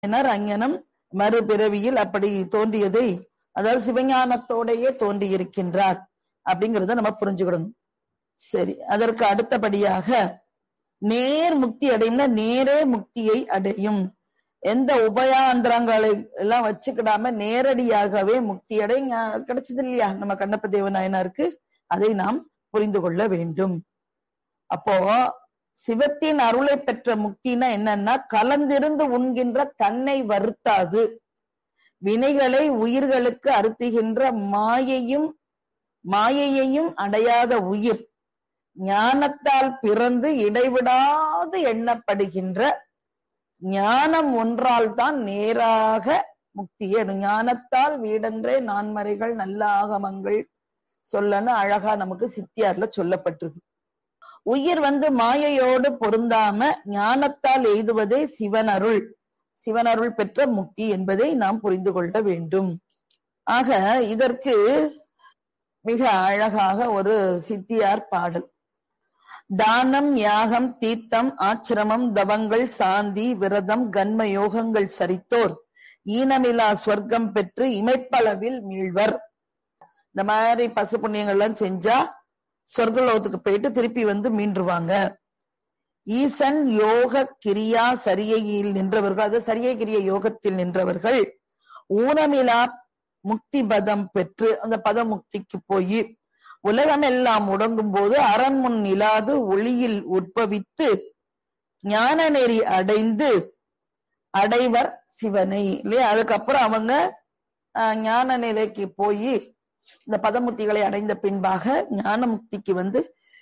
எனர் அங்ஙனம் மறுபிறவியில் அப்படி தோன்றியதை அதாவது சிவஞானத்தோடையே தோன்றியிருக்கின்றார் அப்படிங்கறத நம்ம புரிஞ்சுக்கிடணும் சரி அதற்கு அடுத்தபடியாக நேர் முக்தி அடையும்னா நேரே முக்தியை அடையும் எந்த உபயாந்திரங்களை எல்லாம் வச்சுக்கிடாம நேரடியாகவே முக்தி அடை ஞா- கிடைச்சது இல்லையா நம்ம கண்ணப்ப தேவ நாயனாருக்கு அதை நாம் புரிந்து கொள்ள வேண்டும் அப்போ சிவத்தின் அருளை பெற்ற முக்தினா என்னன்னா கலந்திருந்து உண்கின்ற தன்னை வருத்தாது வினைகளை உயிர்களுக்கு அறுத்துகின்ற மாயையும் மாயையையும் அடையாத உயிர் ஞானத்தால் பிறந்து இடைவிடாது எண்ணப்படுகின்ற ஞானம் ஒன்றால் தான் நேராக முக்தியே அடையும். ஞானத்தால் வீடன்றே நான்மறைகள் நல்ல ஆகமங்கள் சொல்லன்னு அழகா நமக்கு சித்தியார்ல சொல்லப்பட்டிருக்கு உயிர் வந்து மாயையோடு பொருந்தாம ஞானத்தால் எய்துவதே சிவனருள் சிவனருள் பெற்ற முக்தி என்பதை நாம் புரிந்து கொள்ள வேண்டும் ஆக இதற்கு மிக அழகாக ஒரு சித்தியார் பாடல் தானம் யாகம் தீர்த்தம் ஆச்சிரமம் தவங்கள் சாந்தி விரதம் கன்ம யோகங்கள் சரித்தோர் ஈனமிலா சொர்க்கம் பெற்று இமைப்பளவில் மீழ்வர் இந்த மாதிரி பசு புண்ணியங்கள்லாம் செஞ்சா சொர்க்கலோகத்துக்கு போயிட்டு திருப்பி வந்து மீண்டுருவாங்க ஈசன் யோக கிரியா சரியையில் நின்றவர்கள் அது சரிய கிரிய யோகத்தில் நின்றவர்கள் ஊனமிலா முக்தி பதம் பெற்று அந்த பத முக்திக்கு போய் உலகம் எல்லாம் முடங்கும் போது அரண்முன் இல்லாது ஒளியில் உட்பவித்து ஞான நெறி அடைந்து அடைவர் சிவனை இல்லையா அதுக்கப்புறம் அவங்க ஆஹ், ஞான நிலைக்கு போய் இந்த பதமுத்திகளை அடைந்த பின்பாக ஞான முக்திக்கு வந்து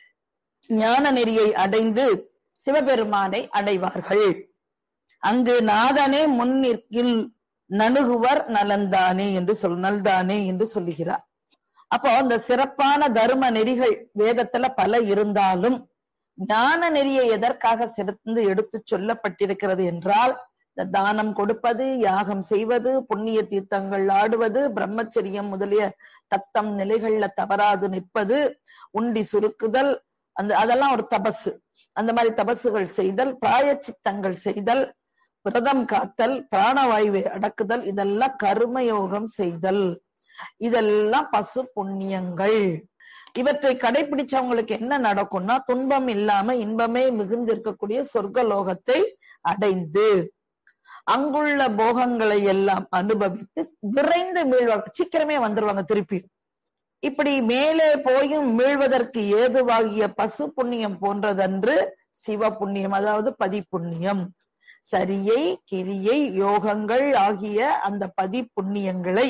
ஞான நெறியை அடைந்து சிவபெருமானை அடைவார்கள் அங்கு நாதனே முன் நிற்கில் நணுகுவர் நலந்தானே என்று சொல் நல்தானே என்று சொல்லுகிறார் அப்போ அந்த சிறப்பான தர்ம நெறிகள் வேதத்துல பல இருந்தாலும் ஞான நெறியை எதற்காக சிறந்து எடுத்து சொல்லப்பட்டிருக்கிறது என்றால் இந்த தானம் கொடுப்பது யாகம் செய்வது புண்ணிய தீர்த்தங்கள் ஆடுவது பிரம்மச்சரியம் முதலிய தத்தம் நிலைகள்ல தவறாது நிற்பது உண்டி சுருக்குதல் அந்த அதெல்லாம் ஒரு தபசு அந்த மாதிரி தபசுகள் செய்தல் பிராயச்சித்தங்கள் செய்தல் விரதம் காத்தல் பிராணவாயுவை அடக்குதல் இதெல்லாம் கர்மயோகம் செய்தல் இதெல்லாம் பசு புண்ணியங்கள் இவற்றை கடைபிடிச்சவங்களுக்கு என்ன நடக்கும்னா துன்பம் இல்லாம இன்பமே மிகுந்து இருக்கக்கூடிய சொர்க்கலோகத்தை அடைந்து அங்குள்ள போகங்களை எல்லாம் அனுபவித்து விரைந்து மீழ்வாங்க சீக்கிரமே வந்துருவாங்க திருப்பி இப்படி மேலே போயும் மீழ்வதற்கு ஏதுவாகிய பசு புண்ணியம் போன்றதன்று சிவ புண்ணியம் அதாவது பதி புண்ணியம் சரியை கிரியை யோகங்கள் ஆகிய அந்த பதி புண்ணியங்களை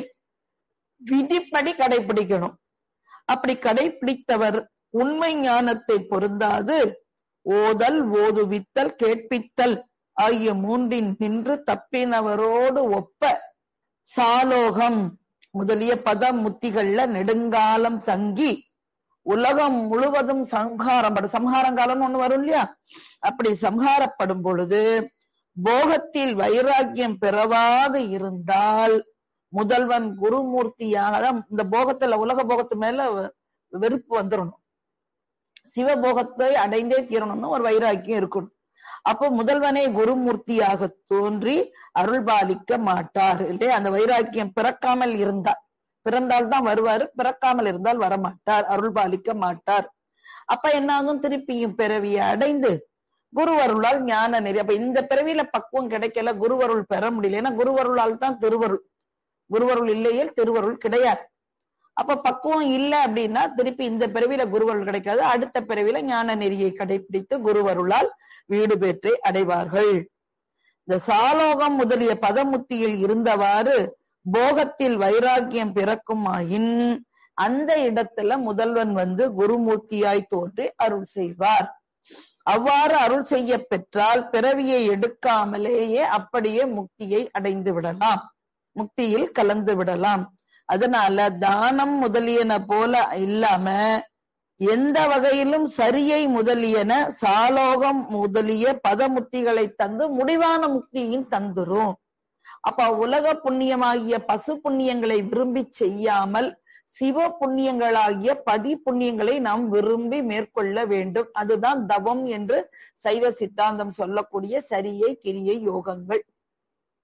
விதிப்படி கடைபிடிக்கணும் அப்படி கடைபிடித்தவர் உண்மை ஞானத்தை பொருந்தாது ஓதல் ஓதுவித்தல் கேட்பித்தல் ஆகிய மூன்றின் நின்று தப்பினவரோடு ஒப்ப சாலோகம் முதலிய பத முத்திகள்ல நெடுங்காலம் தங்கி உலகம் முழுவதும் சம்ஹாரம் படும் சம்ஹாரங்காலம்னு ஒண்ணு வரும் இல்லையா அப்படி சம்ஹாரப்படும் பொழுது போகத்தில் வைராக்கியம் பெறவாது இருந்தால் முதல்வன் குருமூர்த்தியாக தான் இந்த போகத்துல உலக போகத்து மேல வெ- வெறுப்பு வந்துடணும் சிவபோகத்தை அடைந்தே தீரணும்னு ஒரு வைராக்கியம் இருக்கணும் அப்போ முதல்வனே குருமூர்த்தியாக தோன்றி அருள்பாலிக்க மாட்டார் இல்லையா அந்த வைராக்கியம் பிறக்காமல் இருந்தால் பிறந்தால் தான் வருவாரு பிறக்காமல் இருந்தால் வரமாட்டார் அருள்பாலிக்க மாட்டார் அப்ப என்ன ஆகும் திருப்பியும் பிறவியை அடைந்து குருவருளால் ஞான நெறி அப்ப இந்த பிறவியில பக்குவம் கிடைக்கல குருவருள் பெற முடியல ஏன்னா குருவருளால் தான் திருவருள் குருவருள் இல்லையே திருவருள் கிடையாது அப்ப பக்குவம் இல்ல அப்படின்னா திருப்பி இந்த பிறவியில குருவருள் கிடைக்காது அடுத்த பிறவியில ஞான நெறியை கடைபிடித்து குருவருளால் வீடு பெற்றை அடைவார்கள் இந்த சாலோகம் முதலிய பதமுத்தியில் இருந்தவாறு போகத்தில் வைராக்கியம் பிறக்குமாயின் அந்த இடத்துல முதல்வன் வந்து குருமூர்த்தியாய் தோன்றி அருள் செய்வார் அவ்வாறு அருள் செய்ய பெற்றால் பிறவியை எடுக்காமலேயே அப்படியே முக்தியை அடைந்து விடலாம் முக்தியில் கலந்து விடலாம் அதனால தானம் முதலியன போல இல்லாம எந்த வகையிலும் சரியை முதலியன சாலோகம் முதலிய பதமுத்திகளை தந்து முடிவான முக்தியும் தந்துரும் அப்ப உலக புண்ணியமாகிய பசு புண்ணியங்களை விரும்பி செய்யாமல் சிவ புண்ணியங்களாகிய பதி புண்ணியங்களை நாம் விரும்பி மேற்கொள்ள வேண்டும் அதுதான் தவம் என்று சைவ சித்தாந்தம் சொல்லக்கூடிய சரியை கிரியை யோகங்கள்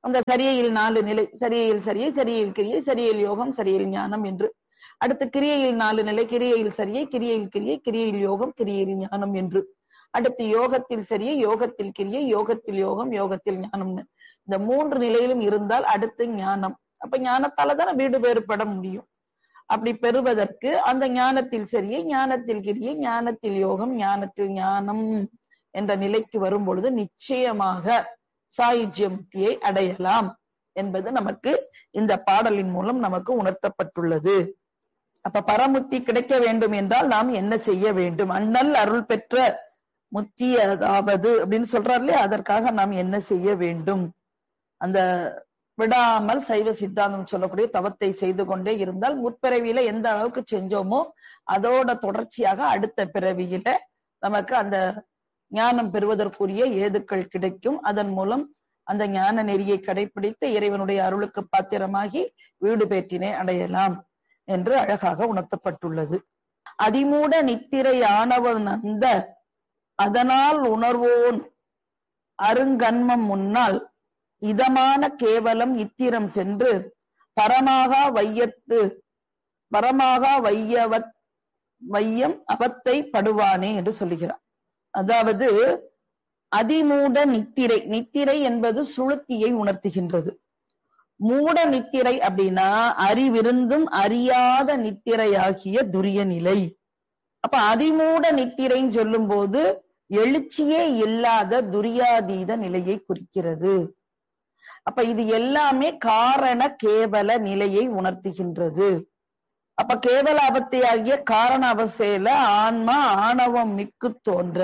அந்த சரியையில் நாலு நிலை சரியையில் சரியை சரியையில் கிரியை சரியையில் யோகம் சரியையில் ஞானம் என்று அடுத்து கிரியையில் நாலு நிலை கிரியையில் சரியை கிரியையில் கிரியை கிரியையில் யோகம் கிரியையில் ஞானம் என்று அடுத்து யோகத்தில் சரியை யோகத்தில் கிரியை யோகத்தில் யோகம் யோகத்தில் ஞானம்னு இந்த மூன்று நிலையிலும் இருந்தால் அடுத்து ஞானம் அப்ப ஞானத்தால தானே வீடு வேறுபட முடியும் அப்படி பெறுவதற்கு அந்த ஞானத்தில் சரியை ஞானத்தில் கிரியை ஞானத்தில் யோகம் ஞானத்தில் ஞானம் என்ற நிலைக்கு வரும் பொழுது நிச்சயமாக சாயுஜ்ய முக்தியை அடையலாம் என்பது நமக்கு இந்த பாடலின் மூலம் நமக்கு உணர்த்தப்பட்டுள்ளது அப்ப பரமுத்தி கிடைக்க வேண்டும் என்றால் நாம் என்ன செய்ய வேண்டும் அண்ணல் அருள் பெற்ற முத்தி அதாவது அப்படின்னு சொல்றாரு இல்லையா அதற்காக நாம் என்ன செய்ய வேண்டும் அந்த விடாமல் சைவ சித்தாந்தம் சொல்லக்கூடிய தவத்தை செய்து கொண்டே இருந்தால் முற்பிறவியில எந்த அளவுக்கு செஞ்சோமோ அதோட தொடர்ச்சியாக அடுத்த பிறவியில நமக்கு அந்த ஞானம் பெறுவதற்குரிய ஏதுக்கள் கிடைக்கும் அதன் மூலம் அந்த ஞான நெறியை கடைபிடித்து இறைவனுடைய அருளுக்கு பாத்திரமாகி வீடு பேற்றினை அடையலாம் என்று அழகாக உணர்த்தப்பட்டுள்ளது அதிமூட நித்திரை ஆனவன் அந்த அதனால் உணர்வோன் அருங்கன்மம் முன்னால் இதமான கேவலம் இத்திரம் சென்று பரமாக வையத்து பரமாக வையவத் வையம் அவத்தை படுவானே என்று சொல்லுகிறார் அதாவது அதிமூட நித்திரை நித்திரை என்பது சுளுத்தியை உணர்த்துகின்றது மூட நித்திரை அப்படின்னா அறிவிருந்தும் அறியாத நித்திரையாகிய துரிய நிலை அப்ப அதிமூட நித்திரைன்னு சொல்லும் போது எழுச்சியே இல்லாத துரியாதீத நிலையை குறிக்கிறது அப்ப இது எல்லாமே காரண கேவல நிலையை உணர்த்துகின்றது அப்ப கேவல அவத்தையாகிய காரண அவஸ்தையில ஆன்மா ஆணவம் மிக்கு தோன்ற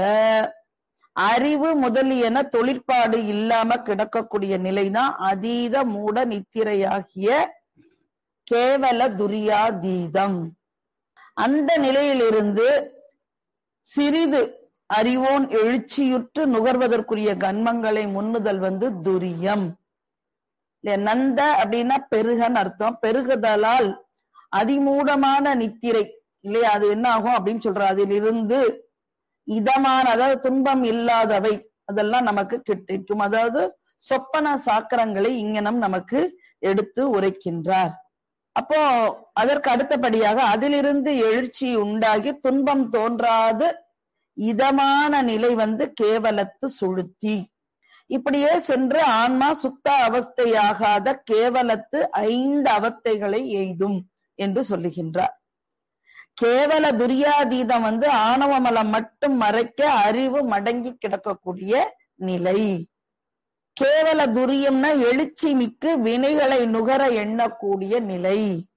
அறிவு முதலியன தொழிற்பாடு இல்லாம கிடக்கக்கூடிய நிலைதான் அதீத மூட நித்திரையாகிய கேவல துரியாதீதம் அந்த நிலையிலிருந்து சிறிது அறிவோன் எழுச்சியுற்று நுகர்வதற்குரிய கன்மங்களை முன்னுதல் வந்து துரியம் நந்த அப்படின்னா பெருகன்னு அர்த்தம் பெருகுதலால் அதிமூடமான நித்திரை இல்லையா அது என்ன ஆகும் அப்படின்னு சொல்ற அதிலிருந்து இதமான அதாவது துன்பம் இல்லாதவை அதெல்லாம் நமக்கு கிடைக்கும் அதாவது சொப்பன சாக்கரங்களை இங்கனம் நமக்கு எடுத்து உரைக்கின்றார் அப்போ அதற்கு அடுத்தபடியாக அதிலிருந்து எழுச்சி உண்டாகி துன்பம் தோன்றாது இதமான நிலை வந்து கேவலத்து சுளுத்தி இப்படியே சென்று ஆன்மா சுத்த அவஸ்தையாகாத கேவலத்து ஐந்து அவத்தைகளை எய்தும் என்று சொல்லுகின்றார் கேவல துரியாதீதம் வந்து ஆணவமலம் மட்டும் மறைக்க அறிவு மடங்கி கிடக்கக்கூடிய நிலை கேவல துரியம்னா எழுச்சி மிக்கு வினைகளை நுகர எண்ணக்கூடிய நிலை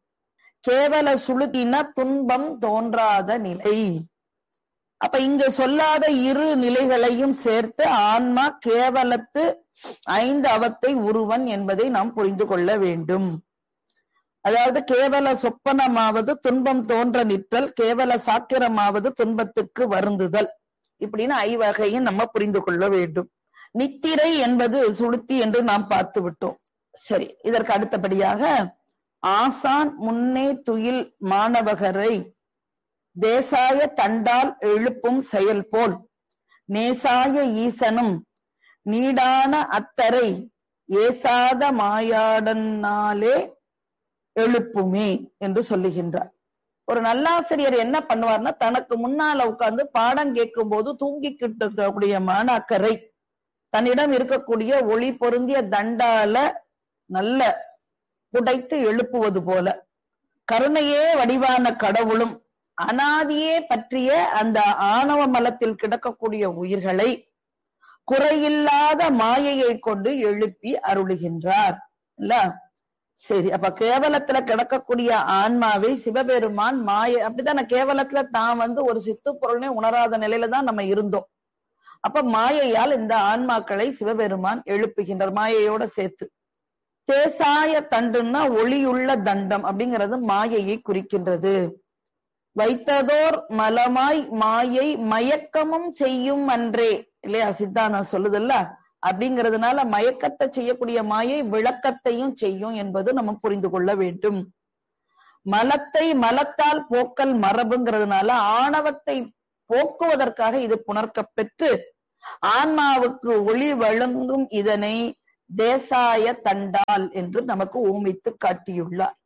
கேவல சுளுத்தின துன்பம் தோன்றாத நிலை அப்ப இங்க சொல்லாத இரு நிலைகளையும் சேர்த்து ஆன்மா கேவலத்து ஐந்து அவத்தை உருவன் என்பதை நாம் புரிந்து கொள்ள வேண்டும் அதாவது கேவல சொப்பனமாவது துன்பம் தோன்ற நிற்றல் கேவல சாக்கிரமாவது துன்பத்துக்கு வருந்துதல் இப்படின்னு ஐவகையும் நம்ம புரிந்து கொள்ள வேண்டும் நித்திரை என்பது சுளுத்தி என்று நாம் பார்த்து விட்டோம் சரி இதற்கு அடுத்தபடியாக ஆசான் முன்னே துயில் மாணவகரை தேசாய தண்டால் எழுப்பும் செயல் போல் நேசாய ஈசனும் நீடான அத்தரை ஏசாத மாயாடனாலே எழுப்புமே என்று சொல்லுகின்றார் ஒரு நல்லாசிரியர் என்ன பண்ணுவார்னா தனக்கு முன்னால உட்கார்ந்து பாடம் கேட்கும் போது தூங்கிக்கிட்டு இருக்கக்கூடிய மாணாக்கரை தன்னிடம் இருக்கக்கூடிய ஒளி பொருந்திய தண்டால நல்ல புடைத்து எழுப்புவது போல கருணையே வடிவான கடவுளும் அனாதியே பற்றிய அந்த ஆணவ மலத்தில் கிடக்கக்கூடிய உயிர்களை குறையில்லாத மாயையை கொண்டு எழுப்பி அருளுகின்றார் இல்ல சரி அப்ப கேவலத்துல கிடக்கக்கூடிய ஆன்மாவை சிவபெருமான் மாய அப்படித்தானே கேவலத்துல தான் வந்து ஒரு சித்து பொருள்னே உணராத நிலையில தான் நம்ம இருந்தோம் அப்ப மாயையால் இந்த ஆன்மாக்களை சிவபெருமான் எழுப்புகின்றார் மாயையோட சேர்த்து தேசாய தண்டுன்னா ஒளியுள்ள தண்டம் அப்படிங்கிறது மாயையை குறிக்கின்றது வைத்ததோர் மலமாய் மாயை மயக்கமும் செய்யும் அன்றே இல்லையா சித்தாந்தம் சொல்லுதல்ல அப்படிங்கிறதுனால மயக்கத்தை செய்யக்கூடிய மாயை விளக்கத்தையும் செய்யும் என்பது நம்ம புரிந்து கொள்ள வேண்டும் மலத்தை மலத்தால் போக்கல் மரபுங்கிறதுனால ஆணவத்தை போக்குவதற்காக இது புணர்க்கப் பெற்று ஆன்மாவுக்கு ஒளி வழங்கும் இதனை தேசாய தண்டால் என்று நமக்கு ஊமித்து காட்டியுள்ளார்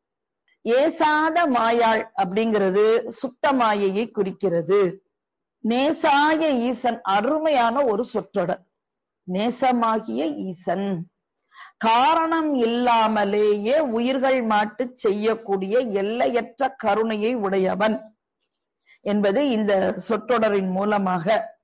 ஏசாத மாயாள் அப்படிங்கிறது சுத்த மாயையை குறிக்கிறது நேசாய ஈசன் அருமையான ஒரு சொற்றொடர் நேசமாகிய ஈசன் காரணம் இல்லாமலேயே உயிர்கள் மாட்டு செய்யக்கூடிய எல்லையற்ற கருணையை உடையவன் என்பது இந்த சொற்றொடரின் மூலமாக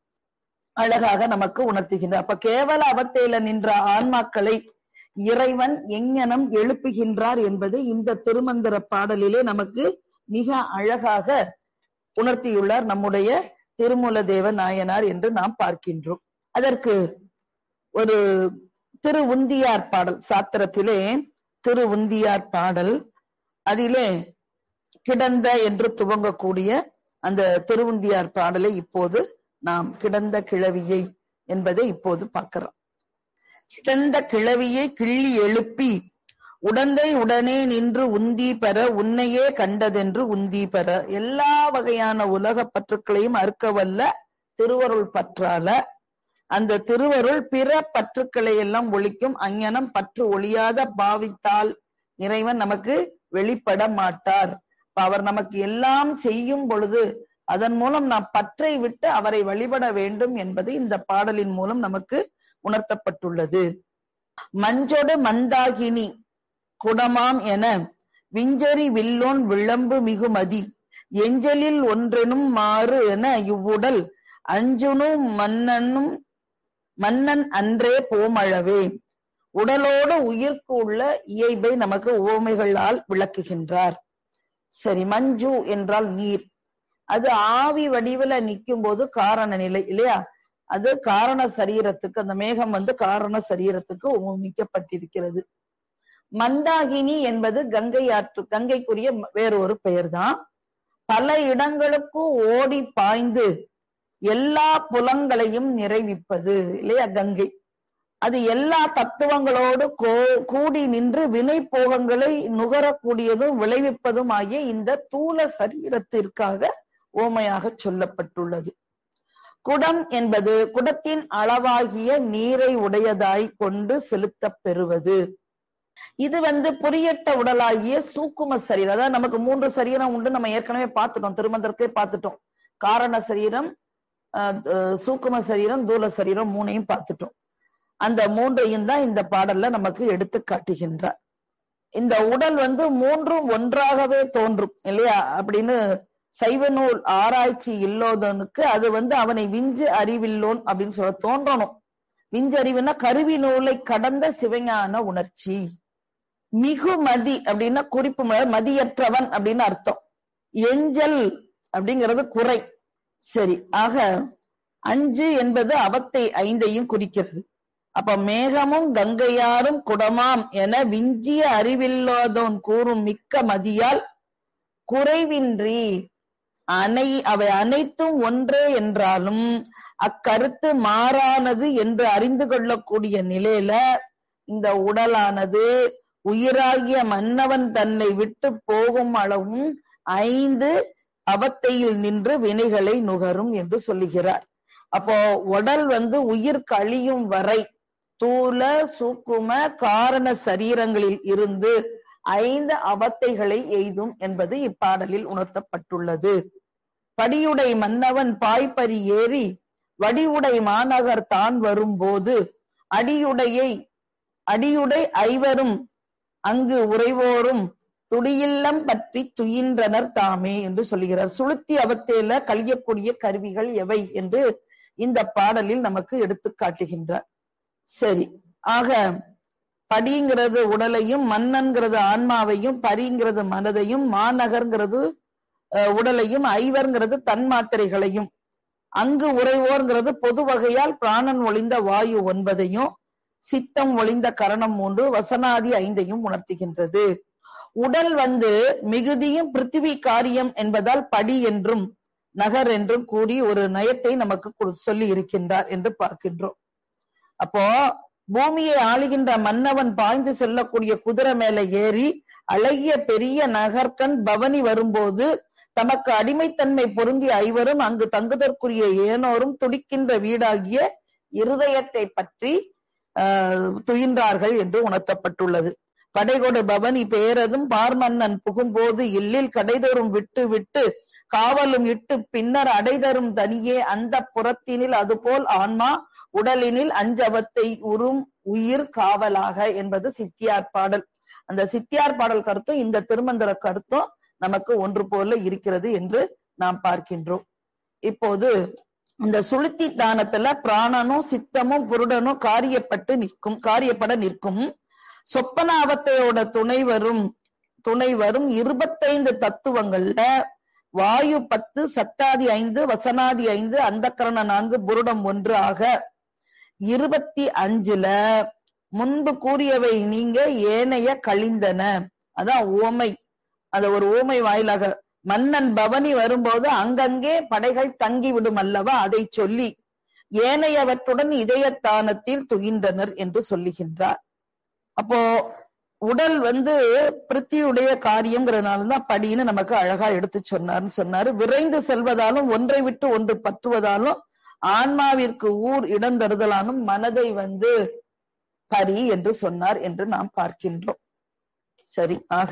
அழகாக நமக்கு உணர்த்துகின்றார் அப்ப கேவல அவத்தையில நின்ற ஆன்மாக்களை இறைவன் எங்ஙனம் எழுப்புகின்றார் என்பதை இந்த திருமந்திர பாடலிலே நமக்கு மிக அழகாக உணர்த்தியுள்ளார் நம்முடைய திருமூல தேவ நாயனார் என்று நாம் பார்க்கின்றோம் அதற்கு ஒரு திரு உந்தியார் பாடல் சாத்திரத்திலே திரு உந்தியார் பாடல் அதிலே கிடந்த என்று துவங்கக்கூடிய அந்த திருவுந்தியார் பாடலை இப்போது நாம் கிடந்த கிழவியை என்பதை இப்போது பார்க்கிறோம் கிடந்த கிழவியை கிள்ளி எழுப்பி உடந்தை உடனே நின்று உந்தி பெற உன்னையே கண்டதென்று உந்தி பெற எல்லா வகையான உலக பற்றுக்களையும் அறுக்கவல்ல திருவருள் பற்றால அந்த திருவருள் பிற பற்றுக்களை எல்லாம் ஒழிக்கும் அங்ஙனம் பற்று ஒழியாத பாவித்தால் இறைவன் நமக்கு வெளிப்பட மாட்டார் அவர் நமக்கு எல்லாம் செய்யும் பொழுது அதன் மூலம் நாம் பற்றை விட்டு அவரை வழிபட வேண்டும் என்பது இந்த பாடலின் மூலம் நமக்கு உணர்த்தப்பட்டுள்ளது மஞ்சொடு மந்தாகினி குடமாம் என விஞ்சரி வில்லோன் விளம்பு மிகுமதி எஞ்சலில் ஒன்றெனும் மாறு என இவ்வுடல் அஞ்சுனும் மன்னனும் மன்னன் அன்றே போமளவே உடலோடு உயிர்க்கு உள்ள இயல்பை நமக்கு உவமைகளால் விளக்குகின்றார் சரி மஞ்சு என்றால் நீர் அது ஆவி வடிவில நிற்கும் போது காரண நிலை இல்லையா அது காரண சரீரத்துக்கு அந்த மேகம் வந்து காரண சரீரத்துக்கு உவமிக்கப்பட்டிருக்கிறது மந்தாகினி என்பது கங்கை ஆற்று கங்கைக்குரிய வேறொரு பெயர்தான் பல இடங்களுக்கும் ஓடி பாய்ந்து எல்லா புலங்களையும் நிறைவிப்பது இல்லையா கங்கை அது எல்லா தத்துவங்களோடு கூடி நின்று வினை போகங்களை நுகரக்கூடியதும் விளைவிப்பதும் ஆகிய இந்த தூல சரீரத்திற்காக ஓமையாக சொல்லப்பட்டுள்ளது குடம் என்பது குடத்தின் அளவாகிய நீரை உடையதாய் கொண்டு செலுத்தப் பெறுவது இது வந்து புரியட்ட உடலாகிய சூக்கும சரீரம் அதாவது நமக்கு மூன்று சரீரம் உண்டு நம்ம ஏற்கனவே பார்த்துட்டோம் திருமந்திரத்தை பார்த்துட்டோம் காரண சரீரம் சூக்கும சரீரம் தூல சரீரம் மூணையும் பார்த்துட்டோம் அந்த மூன்றையும் தான் இந்த பாடல்ல நமக்கு எடுத்து காட்டுகின்றார் இந்த உடல் வந்து மூன்றும் ஒன்றாகவே தோன்றும் இல்லையா அப்படின்னு சைவ நூல் ஆராய்ச்சி இல்லாதவனுக்கு அது வந்து அவனை விஞ்சு அறிவில்லோன் அப்படின்னு சொல்ல தோன்றணும் விஞ்சு அறிவுனா கருவி நூலை கடந்த சிவஞான உணர்ச்சி மிகுமதி அப்படின்னா குறிப்பு மதியற்றவன் அப்படின்னு அர்த்தம் எஞ்சல் அப்படிங்கிறது குறை சரி ஆக அஞ்சு என்பது அவத்தை ஐந்தையும் குறிக்கிறது அப்ப மேகமும் கங்கையாரும் குடமாம் என விஞ்சிய அறிவில்லாதோன் கூறும் மிக்க மதியால் குறைவின்றி அனை அவை அனைத்தும் ஒன்றே என்றாலும் அக்கருத்து மாறானது என்று அறிந்து கொள்ளக்கூடிய நிலையில இந்த உடலானது உயிராகிய மன்னவன் தன்னை விட்டு போகும் அளவும் ஐந்து அவத்தையில் நின்று வினைகளை நுகரும் என்று சொல்லுகிறார் அப்போ உடல் வந்து உயிர் கழியும் வரை தூல சூக்கும காரண சரீரங்களில் இருந்து ஐந்து அவத்தைகளை எய்தும் என்பது இப்பாடலில் உணர்த்தப்பட்டுள்ளது படியுடை மன்னவன் பாய்பரி ஏறி வடிவுடை மாநகர் தான் வரும்போது அடியுடையை அடியுடை ஐவரும் அங்கு உறைவோரும் துடியில்லம் பற்றி துயின்றனர் தாமே என்று சொல்லுகிறார் சுளுத்தி அவத்தையில கழியக்கூடிய கருவிகள் எவை என்று இந்த பாடலில் நமக்கு எடுத்து காட்டுகின்றார் சரி ஆக படிங்கிறது உடலையும் மன்னன்கிறது ஆன்மாவையும் பரிங்கிறது மனதையும் மாநகர்ங்கிறது உடலையும் ஐவர்ங்கிறது தன்மாத்திரைகளையும் அங்கு உறைவோர்ங்கிறது பொது வகையால் பிராணன் ஒளிந்த வாயு ஒன்பதையும் சித்தம் ஒளிந்த கரணம் மூன்று வசனாதி ஐந்தையும் உணர்த்துகின்றது உடல் வந்து மிகுதியும் பிருத்திவி காரியம் என்பதால் படி என்றும் நகர் என்றும் கூறி ஒரு நயத்தை நமக்கு சொல்லி இருக்கின்றார் என்று பார்க்கின்றோம் அப்போ பூமியை ஆளுகின்ற மன்னவன் பாய்ந்து செல்லக்கூடிய குதிரை மேல ஏறி அழகிய பெரிய நகர்கண் பவனி வரும்போது தமக்கு அடிமைத்தன்மை பொருந்திய ஐவரும் அங்கு தங்குதற்குரிய ஏனோரும் துடிக்கின்ற வீடாகிய இருதயத்தை பற்றி ஆஹ், துயின்றார்கள் என்று உணர்த்தப்பட்டுள்ளது படைகொடு பவனி பேரதும் பார்மன்னன் புகும்போது இல்லில் கடைதோறும் விட்டு விட்டு காவலும் இட்டு பின்னர் அடைதரும் தனியே அந்த புறத்தினில் அதுபோல் ஆன்மா உடலினில் அஞ்சவத்தை உறும் உயிர் காவலாக என்பது சித்தியார் பாடல் அந்த சித்தியார் பாடல் கருத்தும் இந்த திருமந்திர கருத்தும் நமக்கு ஒன்று போல இருக்கிறது என்று நாம் பார்க்கின்றோம் இப்போது இந்த சுளுத்தி தானத்துல பிராணனும் சித்தமும் புருடனும் காரியப்பட்டு நிற்கும் காரியப்பட நிற்கும் சொப்பனாவத்தையோட துணை வரும் துணை வரும் இருபத்தைந்து தத்துவங்கள்ல வாயு பத்து சத்தாதி ஐந்து வசனாதி ஐந்து அந்தக்கரண நான்கு புருடம் ஒன்று ஆக இருபத்தி அஞ்சுல முன்பு கூறியவை நீங்க ஏனைய கழிந்தன அதான் ஓமை அந்த ஒரு ஓமை வாயிலாக மன்னன் பவனி வரும்போது அங்கங்கே படைகள் தங்கிவிடும் அல்லவா அதை சொல்லி ஏனையவற்றுடன் இதயத்தானத்தில் துயின்றனர் என்று சொல்லுகின்றார் அப்போ உடல் வந்து பிருத்தியுடைய காரியம்ங்கிறதுனாலதான் படின்னு நமக்கு அழகா எடுத்து சொன்னார்னு சொன்னாரு விரைந்து செல்வதாலும் ஒன்றை விட்டு ஒன்று பற்றுவதாலும் ஆன்மாவிற்கு ஊர் இடம் தருதலானும் மனதை வந்து பரி என்று சொன்னார் என்று நாம் பார்க்கின்றோம் சரி ஆக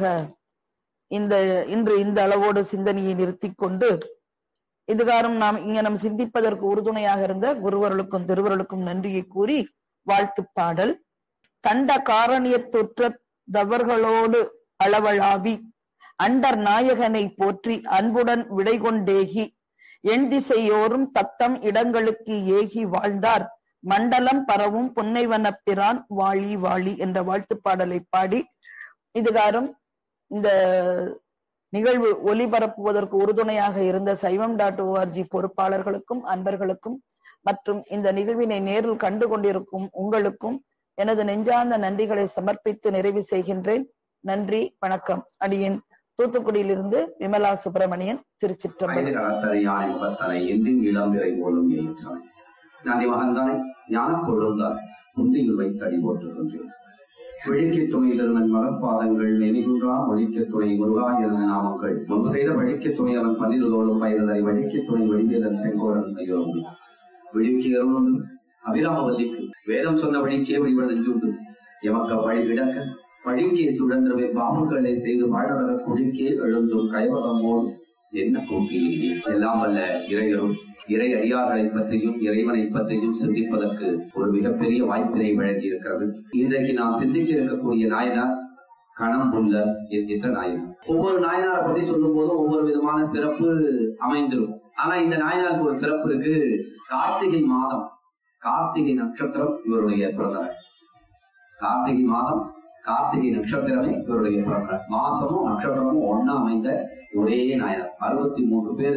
இந்த இன்று இந்த அளவோடு சிந்தனையை நிறுத்திக் கொண்டு இதுகாரம் நாம் இங்க நம் சிந்திப்பதற்கு உறுதுணையாக இருந்த குருவர்களுக்கும் திருவருளுக்கும் நன்றியை கூறி வாழ்த்து பாடல் கண்ட காரணியத்துற்ற தவர்களோடு அளவளாவி அண்டர் நாயகனை போற்றி அன்புடன் விடை கொண்டேகி எண் திசையோரும் தத்தம் இடங்களுக்கு ஏகி வாழ்ந்தார் மண்டலம் பரவும் புன்னைவனப் பிரான் வாழி வாழி என்ற வாழ்த்துப் பாடலை பாடி இதுகாரும் இந்த நிகழ்வு ஒலிபரப்புவதற்கு உறுதுணையாக இருந்த சைவம் டாட் ஓஆர்ஜி பொறுப்பாளர்களுக்கும் அன்பர்களுக்கும் மற்றும் இந்த நிகழ்வினை நேரில் கண்டு கொண்டிருக்கும் உங்களுக்கும் எனது நெஞ்சார்ந்த நன்றிகளை சமர்ப்பித்து நிறைவு செய்கின்றேன் நன்றி வணக்கம் அடியேன் தூத்துக்குடியிலிருந்து விமலா சுப்பிரமணியன் திருச்சிற்றம்பலம் வயது களத்தனை யானை முகத்தனை எந்தின் இளம்பிறை போலும் ஏற்றனை நந்தி மகந்தாய் ஞான கொழுந்தாய் முந்தியில் வைத்தடி போற்றுகின்றேன் விழிக்க துணை தருமன் மலர்பாதங்கள் நெனிகுன்றா ஒழிக்க துணை முருகா என நாமங்கள் முன்பு செய்த வழிக்க துணை அவன் பன்னிரதோடும் பயிரதரை வழிக்க துணை வடிவேலன் செங்கோடன் ஐயோரும்பி விழிக்கு அருளுண்டு அபிராமவல்லிக்கு வேதம் சொன்ன வழிக்கே வழிபடுதூண்டு எமக்க வழி கிடக்க வழிக்கே சுழன்றவை பாவங்களை செய்து வாழவர குழிக்கே எழுந்தும் கைவகமோடு என்ன கூட்டியிலே எல்லாம் வல்ல இறையரும் இறை அடியார்களை பற்றியும் இறைவனை பற்றியும் சிந்திப்பதற்கு ஒரு மிகப்பெரிய வாய்ப்பினை வழங்கி இருக்கிறது இன்றைக்கு நாம் சிந்திக்க இருக்கக்கூடிய நாயனார் கணம்புள்ள என்கின்ற நாயனார் ஒவ்வொரு நாயனாரை பத்தி சொல்லும் போதும் ஒவ்வொரு விதமான சிறப்பு அமைந்திருக்கும் ஆனா இந்த நாயனாருக்கு ஒரு சிறப்பு இருக்கு கார்த்திகை மாதம் கார்த்திகை நட்சத்திரம் இவருடைய பிறந்தநாள் கார்த்திகை மாதம் கார்த்திகை நட்சத்திரமே இவருடைய பிறந்தநாள் மாசமும் நட்சத்திரமும் ஒன்னா அமைந்த ஒரே நாயனார் அறுபத்தி மூன்று பேர்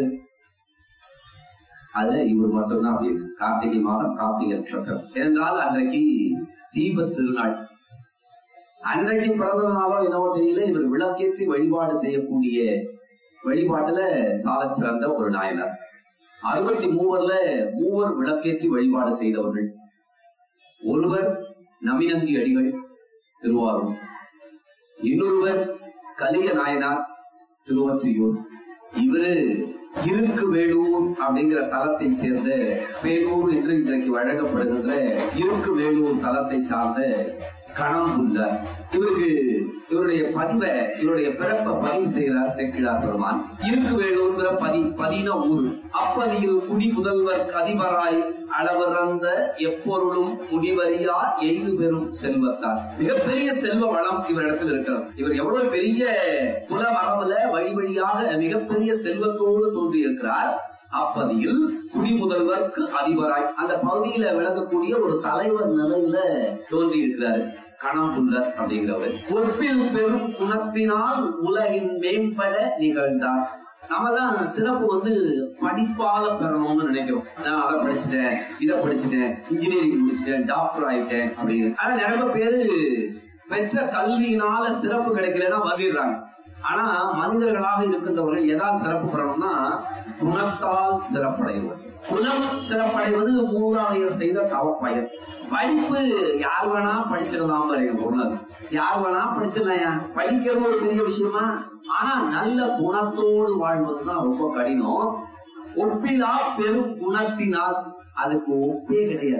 அதுல இவர் மட்டும்தான் அப்படி இருக்கு கார்த்திகை மாதம் கார்த்திகை நட்சத்திரம் இருந்தால் அன்றைக்கு தீப திருநாள் அன்றைக்கு பிறந்த நாளோ என்னவோ தெரியல இவர் விளக்கேற்றி வழிபாடு செய்யக்கூடிய வழிபாட்டுல சாதச் சிறந்த ஒரு நாயனார் அறுபத்தி மூவர்ல மூவர் விளக்கேற்றி வழிபாடு செய்தவர்கள் ஒருவர் நமினந்தி அடிகள் திருவாரூர் இன்னொருவர் கலிய நாயனார் திருவொற்றியூர் இவரு இருக்கு வேலூர் அப்படிங்கிற தலத்தை சேர்ந்த பேலூர் என்று இன்றைக்கு வழங்கப்படுகின்ற இருக்கு வேலூர் தலத்தை சார்ந்த கணம் உள்ளார் இவருக்கு இவருடைய பதிவை இவருடைய பிறப்பை பதிவு செய்கிறார் சேக்கிழார் பெருமான் இருக்கு வேலூர்ங்கிற பதி பதின ஊர் அப்பதியில் குடி முதல்வர் அதிபராய் அளவிறந்த எப்பொருளும் முடிவறியா எய்து பெறும் செல்வத்தார் மிகப்பெரிய செல்வ வளம் இவரிடத்தில் இருக்கிறது இவர் எவ்வளவு பெரிய குல மரபுல வழி வழியாக மிகப்பெரிய செல்வத்தோடு தோன்றியிருக்கிறார் அப்பதியில் குடிமுதல்வர்க்கு அதிபராய் அந்த பகுதியில விளங்கக்கூடிய ஒரு தலைவர் நிலையில தோன்றி இருக்கிறாரு கணம்புல்லர் அப்படிங்கிறவர் ஒப்பில் பெரும் குணத்தினால் உலகின் மேம்பட நிகழ்ந்தார் நம்ம தான் சிறப்பு வந்து படிப்பால பெறணும்னு நினைக்கிறோம் நான் அதை படிச்சுட்டேன் இதை படிச்சுட்டேன் இன்ஜினியரிங் முடிச்சுட்டேன் டாக்டர் ஆயிட்டேன் அப்படின்னு ஆனா நிறைய பேரு பெற்ற கல்வியினால சிறப்பு கிடைக்கலன்னா வந்துடுறாங்க ஆனா மனிதர்களாக இருக்கின்றவர்கள் எதால் சிறப்பு பெறணும்னா குணத்தால் சிறப்படைவர் குணம் சிறப்படைவது மூதாதையர் செய்த தவப்பயன் படிப்பு யார் வேணா படிச்சிடலாம் எங்க பொருள் யார் வேணா படிச்சிடலாம் படிக்கிறது ஒரு பெரிய விஷயமா ஆனா நல்ல குணத்தோடு வாழ்வதுதான் ரொம்ப கடினம் ஒப்பிலா பெரும் குணத்தினால் அதுக்கு ஒப்பே கிடையாது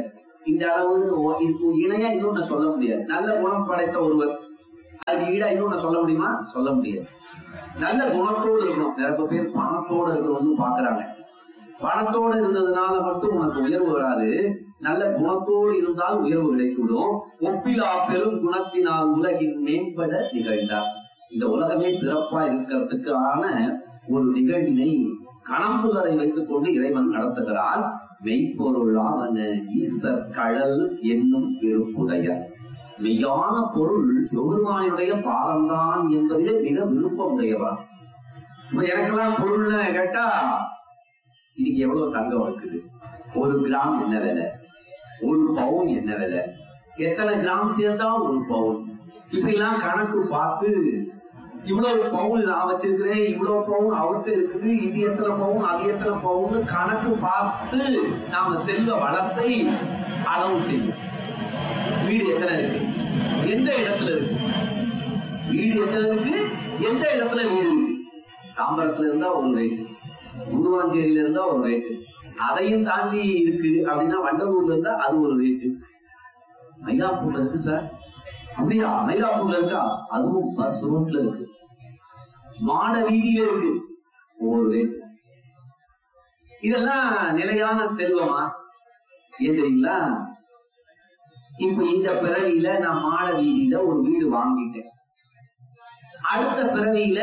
இந்த அளவுன்னு ஓ- இதுக்கு இணையா இன்னொன்னு சொல்ல முடியாது நல்ல குணம் படைத்த ஒருவர் அதுக்கு ஈடா இன்னொன்னு சொல்ல முடியுமா சொல்ல முடியாது நல்ல குணத்தோடு இருக்கணும் நிறைய பேர் பணத்தோடு இருக்கணும்னு பாக்குறாங்க பணத்தோடு இருந்ததுனால மட்டும் உனக்கு உயர்வு வராது நல்ல குணத்தோடு இருந்தால் உயர்வு கிடைத்துவிடும் ஒப்பிலா பெரும் குணத்தினால் உலகின் மேம்பட நிகழ்ந்தார் இந்த உலகமே சிறப்பா இருக்கிறதுக்கான ஒரு நிகழ்வினை கணம்புலரை வைத்துக் கொண்டு இறைவன் நடத்துகிறான் மெய்ப்பொருளாவன ஈசர் கழல் என்னும் பெருப்புடையர் மெய்யான பொருள் சிவபெருமானுடைய பாரம்தான் என்பதிலே மிக விருப்பம் உடையவர் இப்ப எனக்கெல்லாம் பொருள்னு கேட்டா இன்னைக்கு எவ்வளவு தங்கம் இருக்குது ஒரு கிராம் என்ன விலை ஒரு பவுன் என்ன விலை எத்தனை கிராம் சேர்த்தா ஒரு பவுன் இப்படி எல்லாம் கணக்கு பார்த்து இவ்வளவு பவுன் நான் வச்சிருக்கிறேன் இவ்வளவு பவுன் அவர்கிட்ட இருக்குது இது எத்தனை பவுன் அது எத்தனை பவுன் கணக்கு பார்த்து நாம செல்வ வளத்தை அளவு செய்யும் வீடு எத்தனை இருக்கு எந்த இடத்துல இருக்கு வீடு எத்தனை இருக்கு எந்த இடத்துல வீடு இருக்கு தாம்பரத்துல இருந்தா ஒரு ரேட்டு குருவாஞ்சேரியில இருந்தா ஒரு ரேட்டு அதையும் தாண்டி இருக்கு அப்படின்னா வண்டலூர்ல இருந்தா அது ஒரு ரேட்டு மயிலாப்பூர்ல இருக்கு சார் அப்படியா மயிலாப்பூர்ல இருக்கா அதுவும் பஸ் ரோட்ல இருக்கு மாட வீதியில இருக்கு ஒவ்வொரு ரேட்டு இதெல்லாம் நிலையான செல்வமா ஏன் தெரியுங்களா இப்ப இந்த பிறவியில நான் மாட வீதியில ஒரு வீடு வாங்கிட்டேன் அடுத்த பிறவியில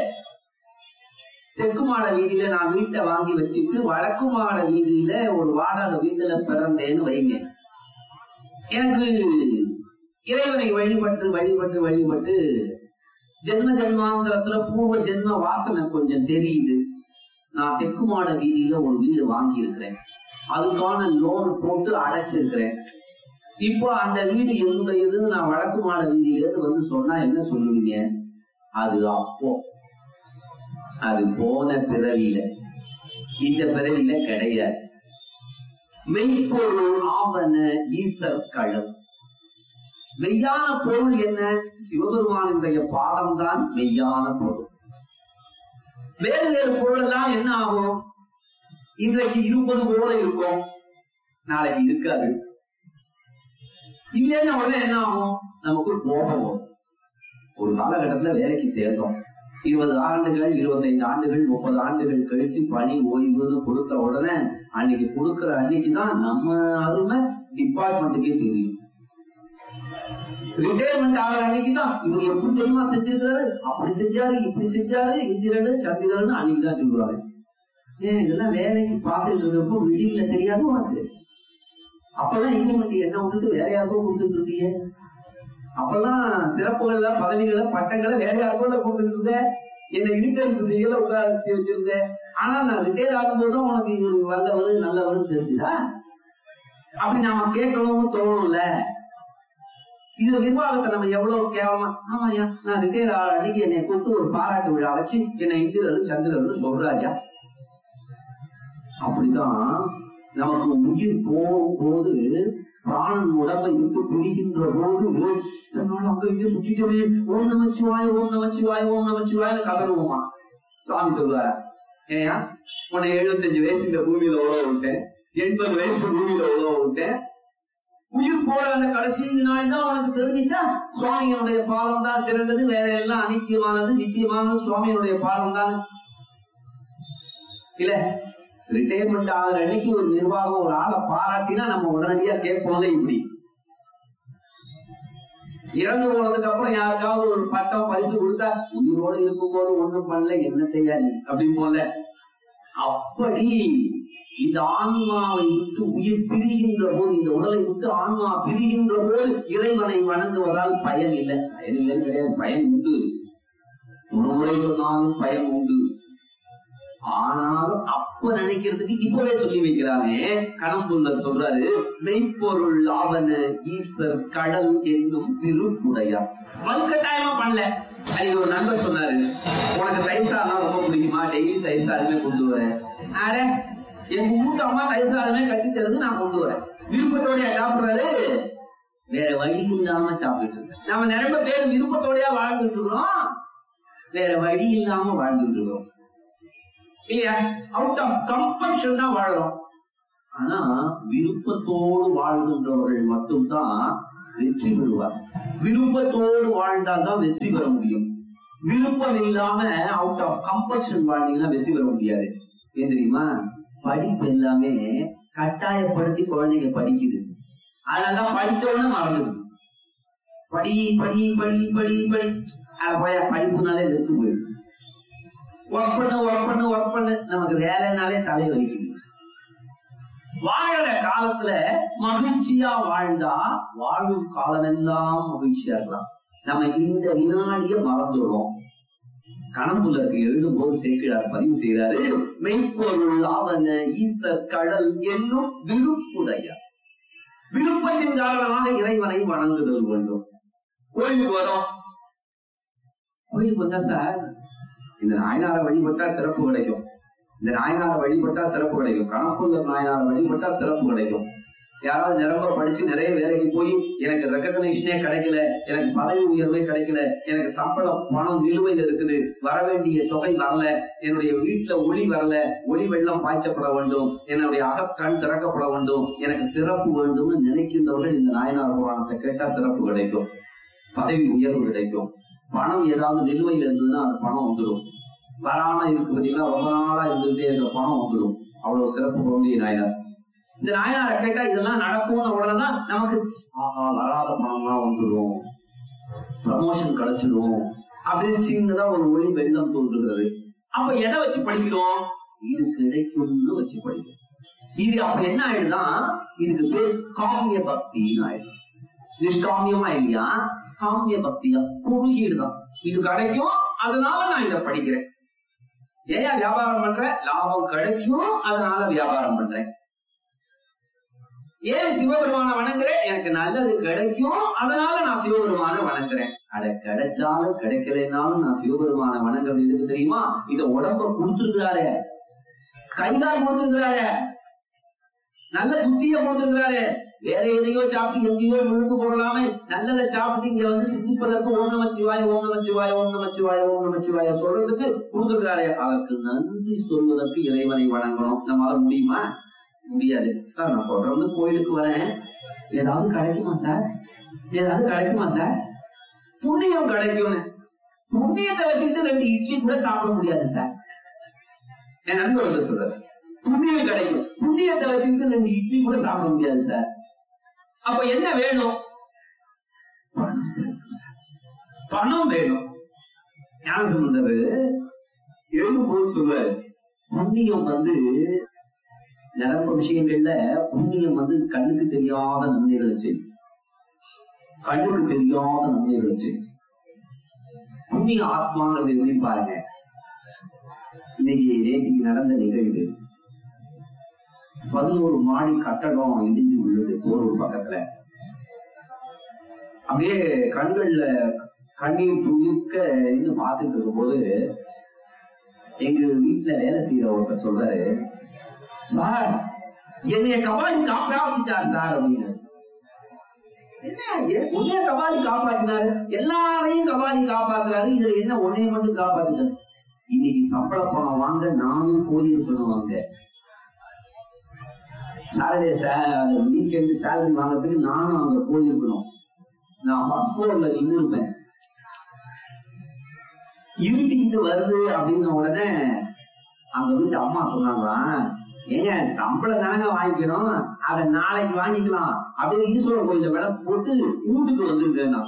தெற்கு மாட வீதியில நான் வீட்டை வாங்கி வச்சுட்டு வடக்கு மாட வீதியில ஒரு வாடகை வீட்டுல பிறந்தேன்னு வைங்க எனக்கு இறைவனை வழிபட்டு வழிபட்டு வழிபட்டு ஜென்ம ஜென்மாந்திரத்துல பூர்வ ஜென்ம வாசனை கொஞ்சம் தெரியுது நான் தெற்கு மாட வீதியில ஒரு வீடு வாங்கி இருக்கிறேன் அதுக்கான லோன் போட்டு அடைச்சிருக்கிறேன் இப்போ அந்த வீடு என்னுடையதுன்னு நான் வடக்கு மாட வீதியில இருந்து வந்து சொன்னா என்ன சொல்லுவீங்க அது அப்போ அது போன பிறவியில இந்த பிறவியில கிடையாது மெய்ப்பொருள் ஆவன ஈசர் களம் மெய்யான பொருள் என்ன சிவபெருமானுடைய பாதம் தான் மெய்யான பொருள் வேறு வேறு பொருள் எல்லாம் என்ன ஆகும் இன்றைக்கு இருப்பது போல இருக்கும் நாளைக்கு இருக்காது இல்லைன்னு உடனே என்ன ஆகும் நமக்கு கோபம் வரும் ஒரு காலகட்டத்துல வேலைக்கு சேர்ந்தோம் இருபது ஆண்டுகள் இருபத்தைந்து ஆண்டுகள் முப்பது ஆண்டுகள் கழிச்சு பணி ஓய்வுன்னு கொடுத்த உடனே அன்னைக்கு கொடுக்கிற அன்னைக்கு தான் நம்ம அருமை டிபார்ட்மெண்ட்டுக்கே தெரியும் ரிட்டையர்மெண்ட் ஆகிற அன்னைக்கு தான் இவர் எப்படி தெரியுமா செஞ்சிருக்காரு அப்படி செஞ்சாரு இப்படி செஞ்சாரு இந்திரனு சந்திரன் அன்னைக்கு தான் சொல்லுவாரு ஏன் இதெல்லாம் வேலைக்கு பார்த்துட்டு இருக்கப்போ வெளியில தெரியாது உனக்கு அப்பெல்லாம் இன்கிரிமெண்ட் என்ன விட்டுட்டு வேற யாருக்கோ கொடுத்துட்டு இருந்தீங்க அப்பெல்லாம் சிறப்புகள்ல பதவிகளை பட்டங்களை வேற யாருக்கோ கொடுத்துட்டு இருந்தேன் என்னை இருட்டடிப்பு செய்யல உட்கார வச்சிருந்தேன் ஆனா நான் ரிட்டையர் ஆகும்போது தான் உனக்கு இவரு வல்லவர் நல்லவர் தெரிஞ்சுதா அப்படி நாம கேட்கணும்னு தோணும்ல இது நிர்வாகத்தை நம்ம எவ்வளவு கேவலமா ஆமாயா நான் ரிட்டையர் ஆகிற அன்னைக்கு என்னை கூப்பிட்டு ஒரு பாராட்டு விழா வச்சு என்னை இந்திரரு சந்திரரு சொல்றாயா அப்படிதான் நமக்கு உயிர் போகும்போது பிராணன் உடம்பை விட்டு பிரிகின்ற போது தன்னால் அங்க இங்கே சுற்றிட்டவே ஓம் நமச்சிவாய் ஓம் நமச்சிவாய் ஓம் நமச்சிவாய்னு கதறுவோமா சுவாமி சொல்லுவாரா ஏயா உன்னை எழுபத்தஞ்சு வயசு இந்த பூமியில உழவு விட்டேன் எண்பது வயசு பூமியில உழவு விட்டேன் உயிர் போற அந்த கடைசி நாள் தான் உனக்கு தெரிஞ்சிச்சா சுவாமியினுடைய பாலம் தான் சிறந்தது வேற எல்லாம் அனித்தியமானது நித்தியமானது சுவாமியினுடைய பாலம் தான் இல்ல ரிட்டையர்மெண்ட் ஆகிற அன்னைக்கு ஒரு நிர்வாகம் ஒரு ஆளை பாராட்டினா நம்ம உடனடியா கேட்போம்ல இப்படி இறந்து போனதுக்கு அப்புறம் யாருக்காவது ஒரு பட்டம் பரிசு கொடுத்தா உயிரோடு இருக்கும்போது ஒண்ணும் பண்ணல என்ன தெரியாது அப்படின்னு போல அப்படி இந்த ஆன்மாவை விட்டு உயிர் பிரிகின்ற போது இந்த உடலை விட்டு ஆன்மா பிரிகின்ற போது இறைவனை வணங்குவதால் பயன் இல்லை பயன் இல்லைன்னு கிடையாது பயன் உண்டு ஒரு முறை சொன்னாலும் பயன் உண்டு ஆனாலும் அப்ப நினைக்கிறதுக்கு இப்பவே சொல்லி வைக்கிறானே கணம்புல்லர் சொல்றாரு மெய்ப்பொருள் ஆவன ஈசர் கடல் என்னும் திருப்புடையார் வலுக்கட்டாயமா பண்ணல அன்னைக்கு ஒரு நண்பர் சொன்னாரு உனக்கு தயிர் சாதம் ரொம்ப பிடிக்குமா டெய்லி தயிர் சாதமே கொண்டு வர அட எங்க வீட்டு அம்மா தயிர் சாதமே கட்டி தருது நான் கொண்டு வரேன் விருப்பத்தோடயா சாப்பிடுறாரு வேற வழி இல்லாம சாப்பிட்டு இருக்கேன் நம்ம நிறைய பேர் விருப்பத்தோடயா வாழ்ந்துட்டு இருக்கிறோம் வேற வழி இல்லாம வாழ்ந்துட்டு இருக்கிறோம் இல்லையா அவுட் ஆஃப் கம்பல்ஷன் தான் வாழறோம் ஆனா விருப்பத்தோடு வாழ்கின்றவர்கள் மட்டும்தான் வெற்றி பெறுவார் விருப்பத்தோடு வாழ்ந்தால்தான் வெற்றி பெற முடியும் விருப்பம் இல்லாம அவுட் ஆஃப் கம்பல்ஷன் வாழ்ந்தீங்கன்னா வெற்றி பெற முடியாது ஏன் தெரியுமா படிப்பு எல்லாமே கட்டாயப்படுத்தி குழந்தைங்க படிக்குது அதனாலதான் படிச்ச உடனே மறந்துடுது படி படி படி படி படி அத போய் படிப்புனாலே வெறுத்து போயிடுது ஒர்க் பண்ணு ஒர்க் பண்ணு ஒர்க் பண்ணு நமக்கு வேலைனாலே தலை வலிக்குது வாழற காலத்துல மகிழ்ச்சியா வாழ்ந்தா வாழும் காலமெல்லாம் மகிழ்ச்சியா இருக்கலாம் நம்ம இந்த வினாடிய மறந்துடுறோம் கணம்புலருக்கு எழுதும் போது சேர்க்கிறார் பதிவு செய்கிறாரு மெய்ப்பொருள் ஆவன ஈசர் கடல் என்னும் விருப்புடையார் விருப்பத்தின் காரணமாக இறைவனை வணங்குதல் வேண்டும் கோயிலுக்கு வரோம் கோயிலுக்கு வந்தா சார் இந்த நாயனாரை வழிபட்டா சிறப்பு கிடைக்கும் இந்த நாயனாரை வழிபட்டா சிறப்பு கிடைக்கும் கணக்குள்ள நாயனாரை வழிபட்டா சிறப்பு கிடைக்கும் யாராவது நிரம்ப படிச்சு நிறைய வேலைக்கு போய் எனக்கு ரெக்கக்னைஷனே கிடைக்கல எனக்கு பதவி உயர்வே கிடைக்கல எனக்கு சம்பளம் பணம் நிலுவையில் இருக்குது வர வேண்டிய தொகை வரல என்னுடைய வீட்டுல ஒளி வரல ஒளி வெள்ளம் பாய்ச்சப்பட வேண்டும் என்னுடைய அகக்கண் திறக்கப்பட வேண்டும் எனக்கு சிறப்பு வேண்டும்னு நினைக்கின்றவர்கள் இந்த நாயனார் புராணத்தை கேட்டா சிறப்பு கிடைக்கும் பதவி உயர்வு கிடைக்கும் பணம் ஏதாவது நிலுவையில் இருந்ததுன்னா அந்த பணம் வந்துடும் வராம இருக்கு பார்த்தீங்கன்னா ரொம்ப நாளா இருந்துகிட்டே இருக்கிற பணம் வந்துடும் அவ்வளவு சிறப்பு பொருந்திய நாயனார் இந்த நாயனாரை கேட்டா இதெல்லாம் நடக்கும்னு உடனேதான் நமக்கு ஆஹா வராத பணம்லாம் வந்துடும் ப்ரமோஷன் கிடைச்சிடும் அப்படின்னு சின்னதா ஒரு ஒளி வெள்ளம் தோன்றுகிறது அப்ப எதை வச்சு படிக்கிறோம் இது கிடைக்கும்னு வச்சு படிக்கிறோம் இது அப்ப என்ன ஆயிடுதான் இதுக்கு பேர் காமிய பக்தின்னு ஆயிடும் நிஷ்காமியமா இல்லையா காமிய பக்தியா குறுகீடுதான் இது கிடைக்கும் அதனால நான் இத படிக்கிறேன் ஏன் வியாபாரம் பண்ற லாபம் கிடைக்கும் அதனால வியாபாரம் பண்றேன் ஏன் சிவபெருமான வணங்குறேன் எனக்கு நல்லது கிடைக்கும் அதனால நான் சிவபெருமான வணங்குறேன் அட கிடைச்சாலும் கிடைக்கலைனாலும் நான் சிவபெருமான வணங்குறது எதுக்கு தெரியுமா இத உடம்ப கொடுத்துருக்கிறாரு கைகால் கொடுத்துருக்கிறாரு நல்ல புத்திய கொடுத்துருக்கிறாரு வேற எதையோ சாப்பிட்டு எங்கேயோ விழுந்து போடலாமே நல்லதை சாப்பிட்டு இங்க வந்து சிந்திப்பதற்கு ஓம் நமச்சிவாய ஓம் நமச்சிவாய ஓம் நமச்சிவாய ஓம் நமச்சிவாய சொல்றதுக்கு கொடுத்துருக்கிறாரு அதற்கு நன்றி சொல்வதற்கு இறைவனை வணங்கணும் நம்மளால முடியுமா முடியாது சார் நான் தொடர்ந்து கோயிலுக்கு வரேன் ஏதாவது கிடைக்குமா சார் ஏதாவது கிடைக்குமா சார் புண்ணியம் கிடைக்கும்னு புண்ணியத்தை வச்சுட்டு ரெண்டு இட்லி கூட சாப்பிட முடியாது சார் என் நண்பர் வந்து சொல்றாரு புண்ணியம் கிடைக்கும் புண்ணியத்தை வச்சுட்டு ரெண்டு இட்லி கூட சாப்பிட முடியாது சார் அப்ப என்ன வேணும் பணம் வேணும் சார். பணம் வேணும் ஞான சம்பந்தர் எழுதும்போது சொல்லுவாரு புண்ணியம் வந்து நிரம்ப விஷயங்கள்ல புண்ணியம் வந்து கண்ணுக்கு தெரியாத நன்மைகளை செய்யும் கண்ணுக்கு தெரியாத நன்மைகளை செய்யும் புண்ணிய ஆத்மாங்கிறது எப்படி பாருங்க இன்னைக்கு நேற்றுக்கு நடந்த நிகழ்வு பதினோரு மாடி கட்டடம் இடிஞ்சு விழுது போரூர் பக்கத்துல அப்படியே கண்கள்ல கண்ணீர் துளிர்க்க இருந்து பார்த்துட்டு இருக்கும்போது எங்க வீட்டுல வேலை செய்யற ஒருத்தர் சொல்றாரு சார் என்னைய கபாலி காப்பாத்திட்டார் சார் அப்படின்னு என்ன ஏ- உன்னைய கபாலி காப்பாத்தினாரு எல்லாரையும் கபாலி காப்பாத்துறாரு இதுல என்ன உன்னைய மட்டும் காப்பாத்திட்டாரு இன்னைக்கு சம்பள பணம் வாங்க நானும் போயிருக்கணும் அங்க சாட்டர்டே சார் வீக்கெண்ட் சேலரி வாங்குறதுக்கு நானும் அங்க போயிருக்கணும் நான் ஃபர்ஸ்ட் ஃப்ளோர்ல நின்று இருப்பேன் இருட்டிக்கிட்டு வருது அப்படின்ன உடனே அங்க வீட்டு அம்மா சொன்னாங்களாம் ஏங்க சம்பளம் தானங்க வாங்கிக்கணும் அதை நாளைக்கு வாங்கிக்கலாம் அப்படியே ஈஸ்வரன் கோயில விளக்கு போட்டு வீட்டுக்கு வந்துருங்க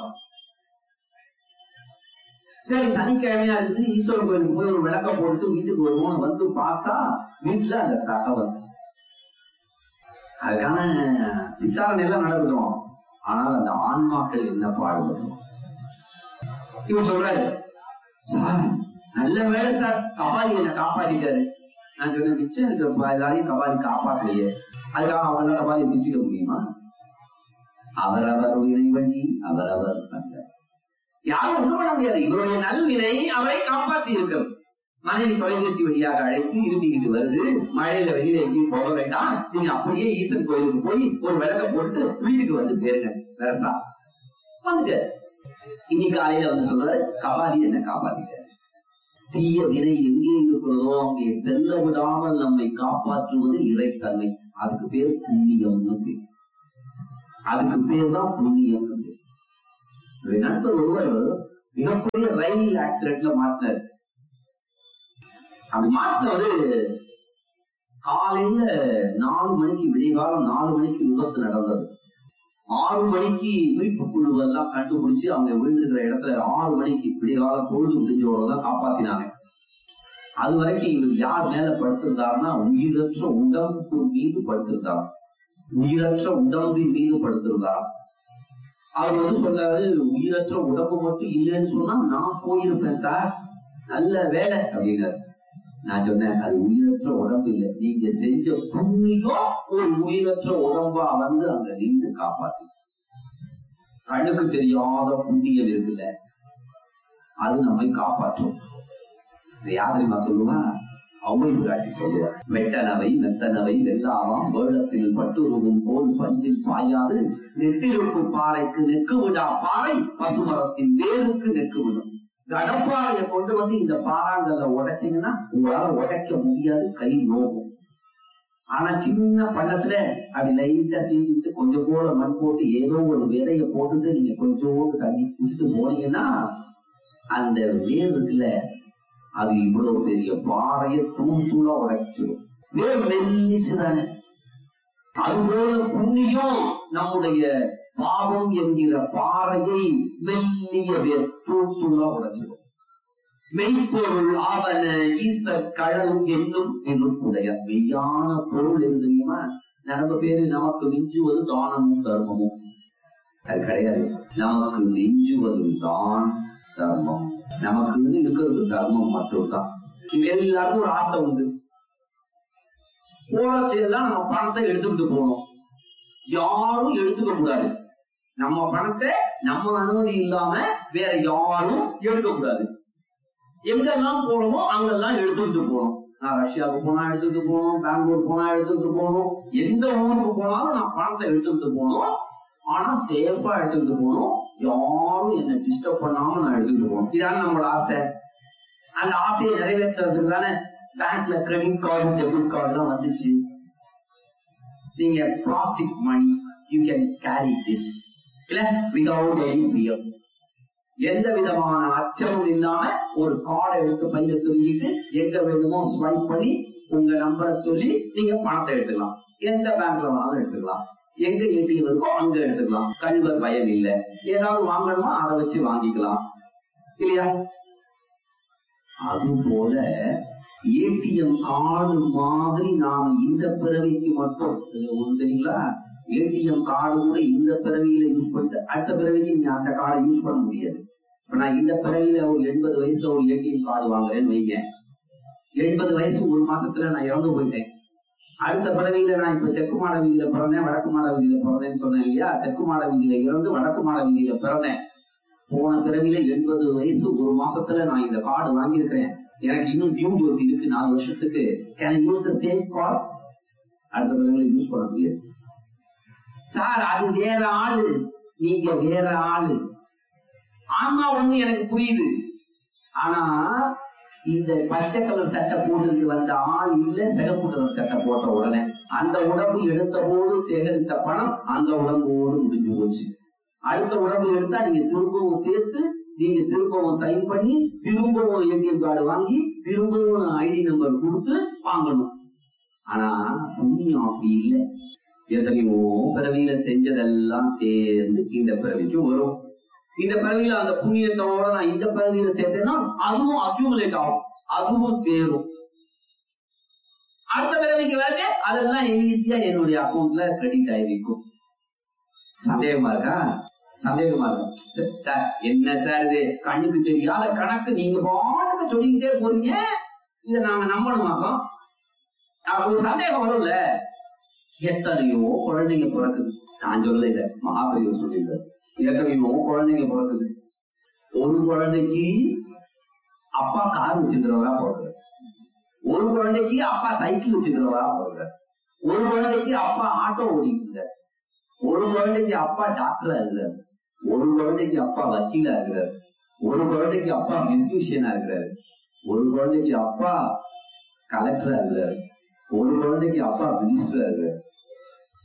சரி சனிக்கிழமையா இருக்குது ஈஸ்வரன் கோயிலுக்கு போய் ஒரு விளக்க போட்டு வீட்டுக்கு வருவோம் வந்து பார்த்தா வீட்டுல அந்த தகவல் அதுக்கான விசாரணை எல்லாம் நடக்கட்டும் ஆனால் அந்த ஆன்மாக்கள் என்ன பாடுபடும் இவர் சொல்றாரு சார் நல்ல வேலை சார் கபாலி என்ன காப்பாத்திட்டாரு நான் சொன்னேன் மிச்சம் இருக்கிற எல்லாரையும் கபாலி காப்பாற்றலையே அதுக்காக அவங்க கபாலியை திட்டிட முடியுமா அவரவர் வினை வழி அவரவர் தந்த யாரும் ஒண்ணும் பண்ண முடியாது இவருடைய நல்வினை அவரை காப்பாற்றி இருக்கிறது மனைவி தொலைபேசி வழியாக அழைத்து இருட்டிக்கிட்டு வருது மழையில வெளியில எங்கேயும் போக வேண்டாம் நீங்க அப்படியே ஈசன் கோயிலுக்கு போய் ஒரு விளக்க போட்டு வீட்டுக்கு வந்து சேருங்க வரசா வந்துட்டு இன்னைக்கு காலையில வந்து சொல்றாரு கபாலி என்ன காப்பாத்திட்டாரு தீய வினை எங்கே இருக்கிறதோ அங்கே செல்ல விடாமல் நம்மை காப்பாற்றுவது இறைத்தன்மை அதுக்கு பேர் புண்ணியம்னு பேர் அதுக்கு பேர் தான் புண்ணியம்னு பேர் என்னுடைய நண்பர் ஒருவர் மிகப்பெரிய ரயில் ஆக்சிடென்ட்ல மாட்டினார் அப்படி மாட்டினவரு காலையில நாலு மணிக்கு விடிகாலம் நாலு மணிக்கு விபத்து நடந்தது ஆறு மணிக்கு மீட்பு குழு எல்லாம் கண்டுபிடிச்சு அவங்க விழுந்திருக்கிற இடத்துல ஆறு மணிக்கு விடிகால பொழுது முடிஞ்சவரை தான் காப்பாத்தினாங்க அது வரைக்கும் இவர் யார் மேல படுத்திருந்தாருன்னா உயிரற்ற உடம்பு மீது படுத்திருந்தார் உயிரற்ற உடம்பின் மீது படுத்திருந்தார் அவர் வந்து சொன்னாரு உயிரற்ற உடம்பு மட்டும் இல்லைன்னு சொன்னா நான் போயிருப்பேன் சார் நல்ல வேலை அப்படின்னாரு நான் சொன்னேன் அது உயிரற்ற உடம்பு இல்லை நீங்க செஞ்ச புண்ணியம் ஒரு உயிரற்ற உடம்பா வந்து அங்க நின்று காப்பாத்து கண்ணுக்கு தெரியாத புண்ணியம் இருக்குல்ல அது நம்மை காப்பாற்றும் இது யார் தெரியுமா சொல்லுவா அவை பிராட்டி சொல்லுவா வெட்டனவை மெத்தனவை வெல்லாவாம் வேளத்தில் பட்டுருவும் போல் பஞ்சில் பாயாது நெட்டிருக்கும் பாறைக்கு நெக்கு விடா பாறை பசுமரத்தின் வேருக்கு நெக்கு விடும் கடப்பாறையை கொண்டு வந்து இந்த பாறாங்கல்ல உடைச்சீங்கன்னா உங்களால உடைக்க முடியாது கை நோகும் ஆனா சின்ன பள்ளத்துல அப்படி லைட்டா சீக்கிட்டு கொஞ்சம் போல மண் போட்டு ஏதோ ஒரு விதைய போட்டுட்டு நீங்க கொஞ்சோண்டு தண்ணி குடிச்சிட்டு போனீங்கன்னா அந்த வேர் இருக்குல்ல அது இவ்வளவு பெரிய பாறைய தூள் தூளா உடைச்சிடும் வேர் மெல்லிசு தானே அதுபோல புண்ணியம் நம்முடைய பாவம் என்கிற பாறையை மெல்லிய வேர் தூள் தூளா உடைச்சிடும் மெய்ப்பொருள் ஆவன ஈச கடல் என்னும் என்னுடைய மெய்யான பொருள் எது தெரியுமா நம்ம பேரு நமக்கு மிஞ்சுவது தானமும் தர்மமும் அது கிடையாது நமக்கு மிஞ்சுவது தான் தர்மம் நமக்கு இருக்கிறது தர்மம் மட்டும்தான் இது எல்லாருக்கும் ஒரு ஆசை உண்டு போறச்செல்லாம் நம்ம பணத்தை எடுத்துக்கிட்டு போகணும் யாரும் எடுத்துக்க கூடாது நம்ம பணத்தை நம்ம அனுமதி இல்லாம வேற யாரும் எடுக்க கூடாது எங்கெல்லாம் போறோமோ அங்கெல்லாம் எடுத்துக்கிட்டு போகணும் நான் ரஷ்யாவுக்கு போனா எடுத்துக்கிட்டு போகணும் பெங்களூர் போனா எடுத்துக்கிட்டு போகணும் எந்த ஊருக்கு போனாலும் நான் பணத்தை எடுத்துக்கிட்டு போகணும் ஆனா சேஃபா எடுத்துக்கிட்டு போகணும் யாரும் என்ன டிஸ்டர்ப் பண்ணாம நான் எடுத்துக்கிட்டு போகணும் இதான் நம்மளோட ஆசை அந்த ஆசையை நிறைவேற்றுறதுக்கு தானே பேங்க்ல கிரெடிட் கார்டு டெபிட் கார்டு எல்லாம் வந்துச்சு நீங்க plastic money you can carry this இல்ல விதவுட் எனி ஃபியர் எந்த விதமான அச்சமும் இல்லாம ஒரு கார்டை எடுத்து பையில சொல்லிட்டு எங்க வேணுமோ ஸ்வைப் பண்ணி உங்க நம்பரை சொல்லி நீங்க பணத்தை எடுத்துக்கலாம் எந்த பேங்க்ல வேணாலும் எடுத்துக்கலாம் எங்க ஏடிஎம் இருக்கோ அங்க எடுத்துக்கலாம் கழிவ பயம் இல்ல ஏதாவது வாங்கணுமா அதை வச்சு வாங்கிக்கலாம் இல்லையா அது போல ஏடிஎம் கார்டு மாதிரி நாம இந்த பிறவிக்கு மட்டும் ஒண்ணு தெரியுங்களா ஏடிஎம் கார்டு கூட இந்த பிறவியில யூஸ் பண்ணிட்டு அடுத்த பிறவிக்கு நீங்க அந்த கார்டை யூஸ் பண்ண முடியாது இப்ப நான் இந்த பிறவியில ஒரு எண்பது வயசுல ஒரு ஏடிஎம் கார்டு வாங்குறேன்னு வைங்க எண்பது வயசு ஒரு மாசத்துல நான் இறந்து போயிட்டேன் அடுத்த பிறவியில நான் இப்ப தெற்கு மாட வீதியில பிறந்தேன் வடக்கு மாட வீதியில பிறந்தேன்னு சொன்னேன் இல்லையா தெற்கு மாட வீதியில இறந்து வடக்கு மாட வீதியில பிறந்தேன் போன பிறவியில எண்பது வயசு ஒரு மாசத்துல நான் இந்த கார்டு வாங்கியிருக்கிறேன் எனக்கு இன்னும் டியூ டேட் இருக்கு நாலு வருஷத்துக்கு can use the same card அடுத்த பிறவியில யூஸ் பண்ண முடியாது சார் அது வேற ஆளு நீங்க வேற ஆளு ஆமா ஒண்ணு எனக்கு புரியுது ஆனா இந்த பச்சை கலர் சட்டை போட்டுட்டு வந்த ஆள் இல்ல சிகப்பு கலர் சட்டை போட்ட உடனே அந்த உடம்பு எடுத்த போது சேகரித்த பணம் அந்த உடம்போடு முடிஞ்சு போச்சு அடுத்த உடம்பு எடுத்தா நீங்க திரும்பவும் சேர்த்து நீங்க திரும்பவும் சைன் பண்ணி திரும்பவும் ஏடிஎம் கார்டு வாங்கி திரும்பவும் ஐடி நம்பர் கொடுத்து வாங்கணும் ஆனா புண்ணியம் அப்படி இல்லை எத்தனையோ பிறவியில செஞ்சதெல்லாம் சேர்ந்து இந்த பிறவிக்கு வரும் இந்த பிறவியில அந்த புண்ணியத்தோட நான் இந்த பிறவியில சேர்த்தேன்னா அதுவும் அக்யூமுலேட் ஆகும் அதுவும் சேரும் அடுத்த பிறவிக்கு வரைச்சு அதெல்லாம் ஈஸியா என்னுடைய அக்கௌண்ட்ல கிரெடிட் ஆகி நிற்கும் சந்தேகமா இருக்கா சந்தேகமா இருக்கும் சார் என்ன சார் இது கண்ணுக்கு தெரியாத கணக்கு நீங்க பாட்டுக்கு சொல்லிக்கிட்டே போறீங்க இதை நாங்க நம்பணுமாக்கோம் ஒரு சந்தேகம் வரும்ல எத்தனையோ குழந்தைங்க பிறக்குது நான் சொல்ல இத மகாபெரியவர் சொல்லியிருக்காரு எத்தனையோ குழந்தைங்க பிறக்குது ஒரு குழந்தைக்கு அப்பா கார் வச்சிருக்கிறவரா பிறகுறாரு ஒரு குழந்தைக்கு அப்பா சைக்கிள் வச்சிருக்கிறவரா பிறகுறாரு ஒரு குழந்தைக்கு அப்பா ஆட்டோ ஓடிட்டு இருந்தார் ஒரு குழந்தைக்கு அப்பா டாக்டரா இருந்தார் ஒரு குழந்தைக்கு அப்பா வக்கீலா இருக்கிறார் ஒரு குழந்தைக்கு அப்பா மியூசிஷியனா இருக்கிறாரு ஒரு குழந்தைக்கு அப்பா கலெக்டரா இருக்கிறாரு ஒரு குழந்தைக்கு அப்பா மினிஸ்டரா இருக்கிறாரு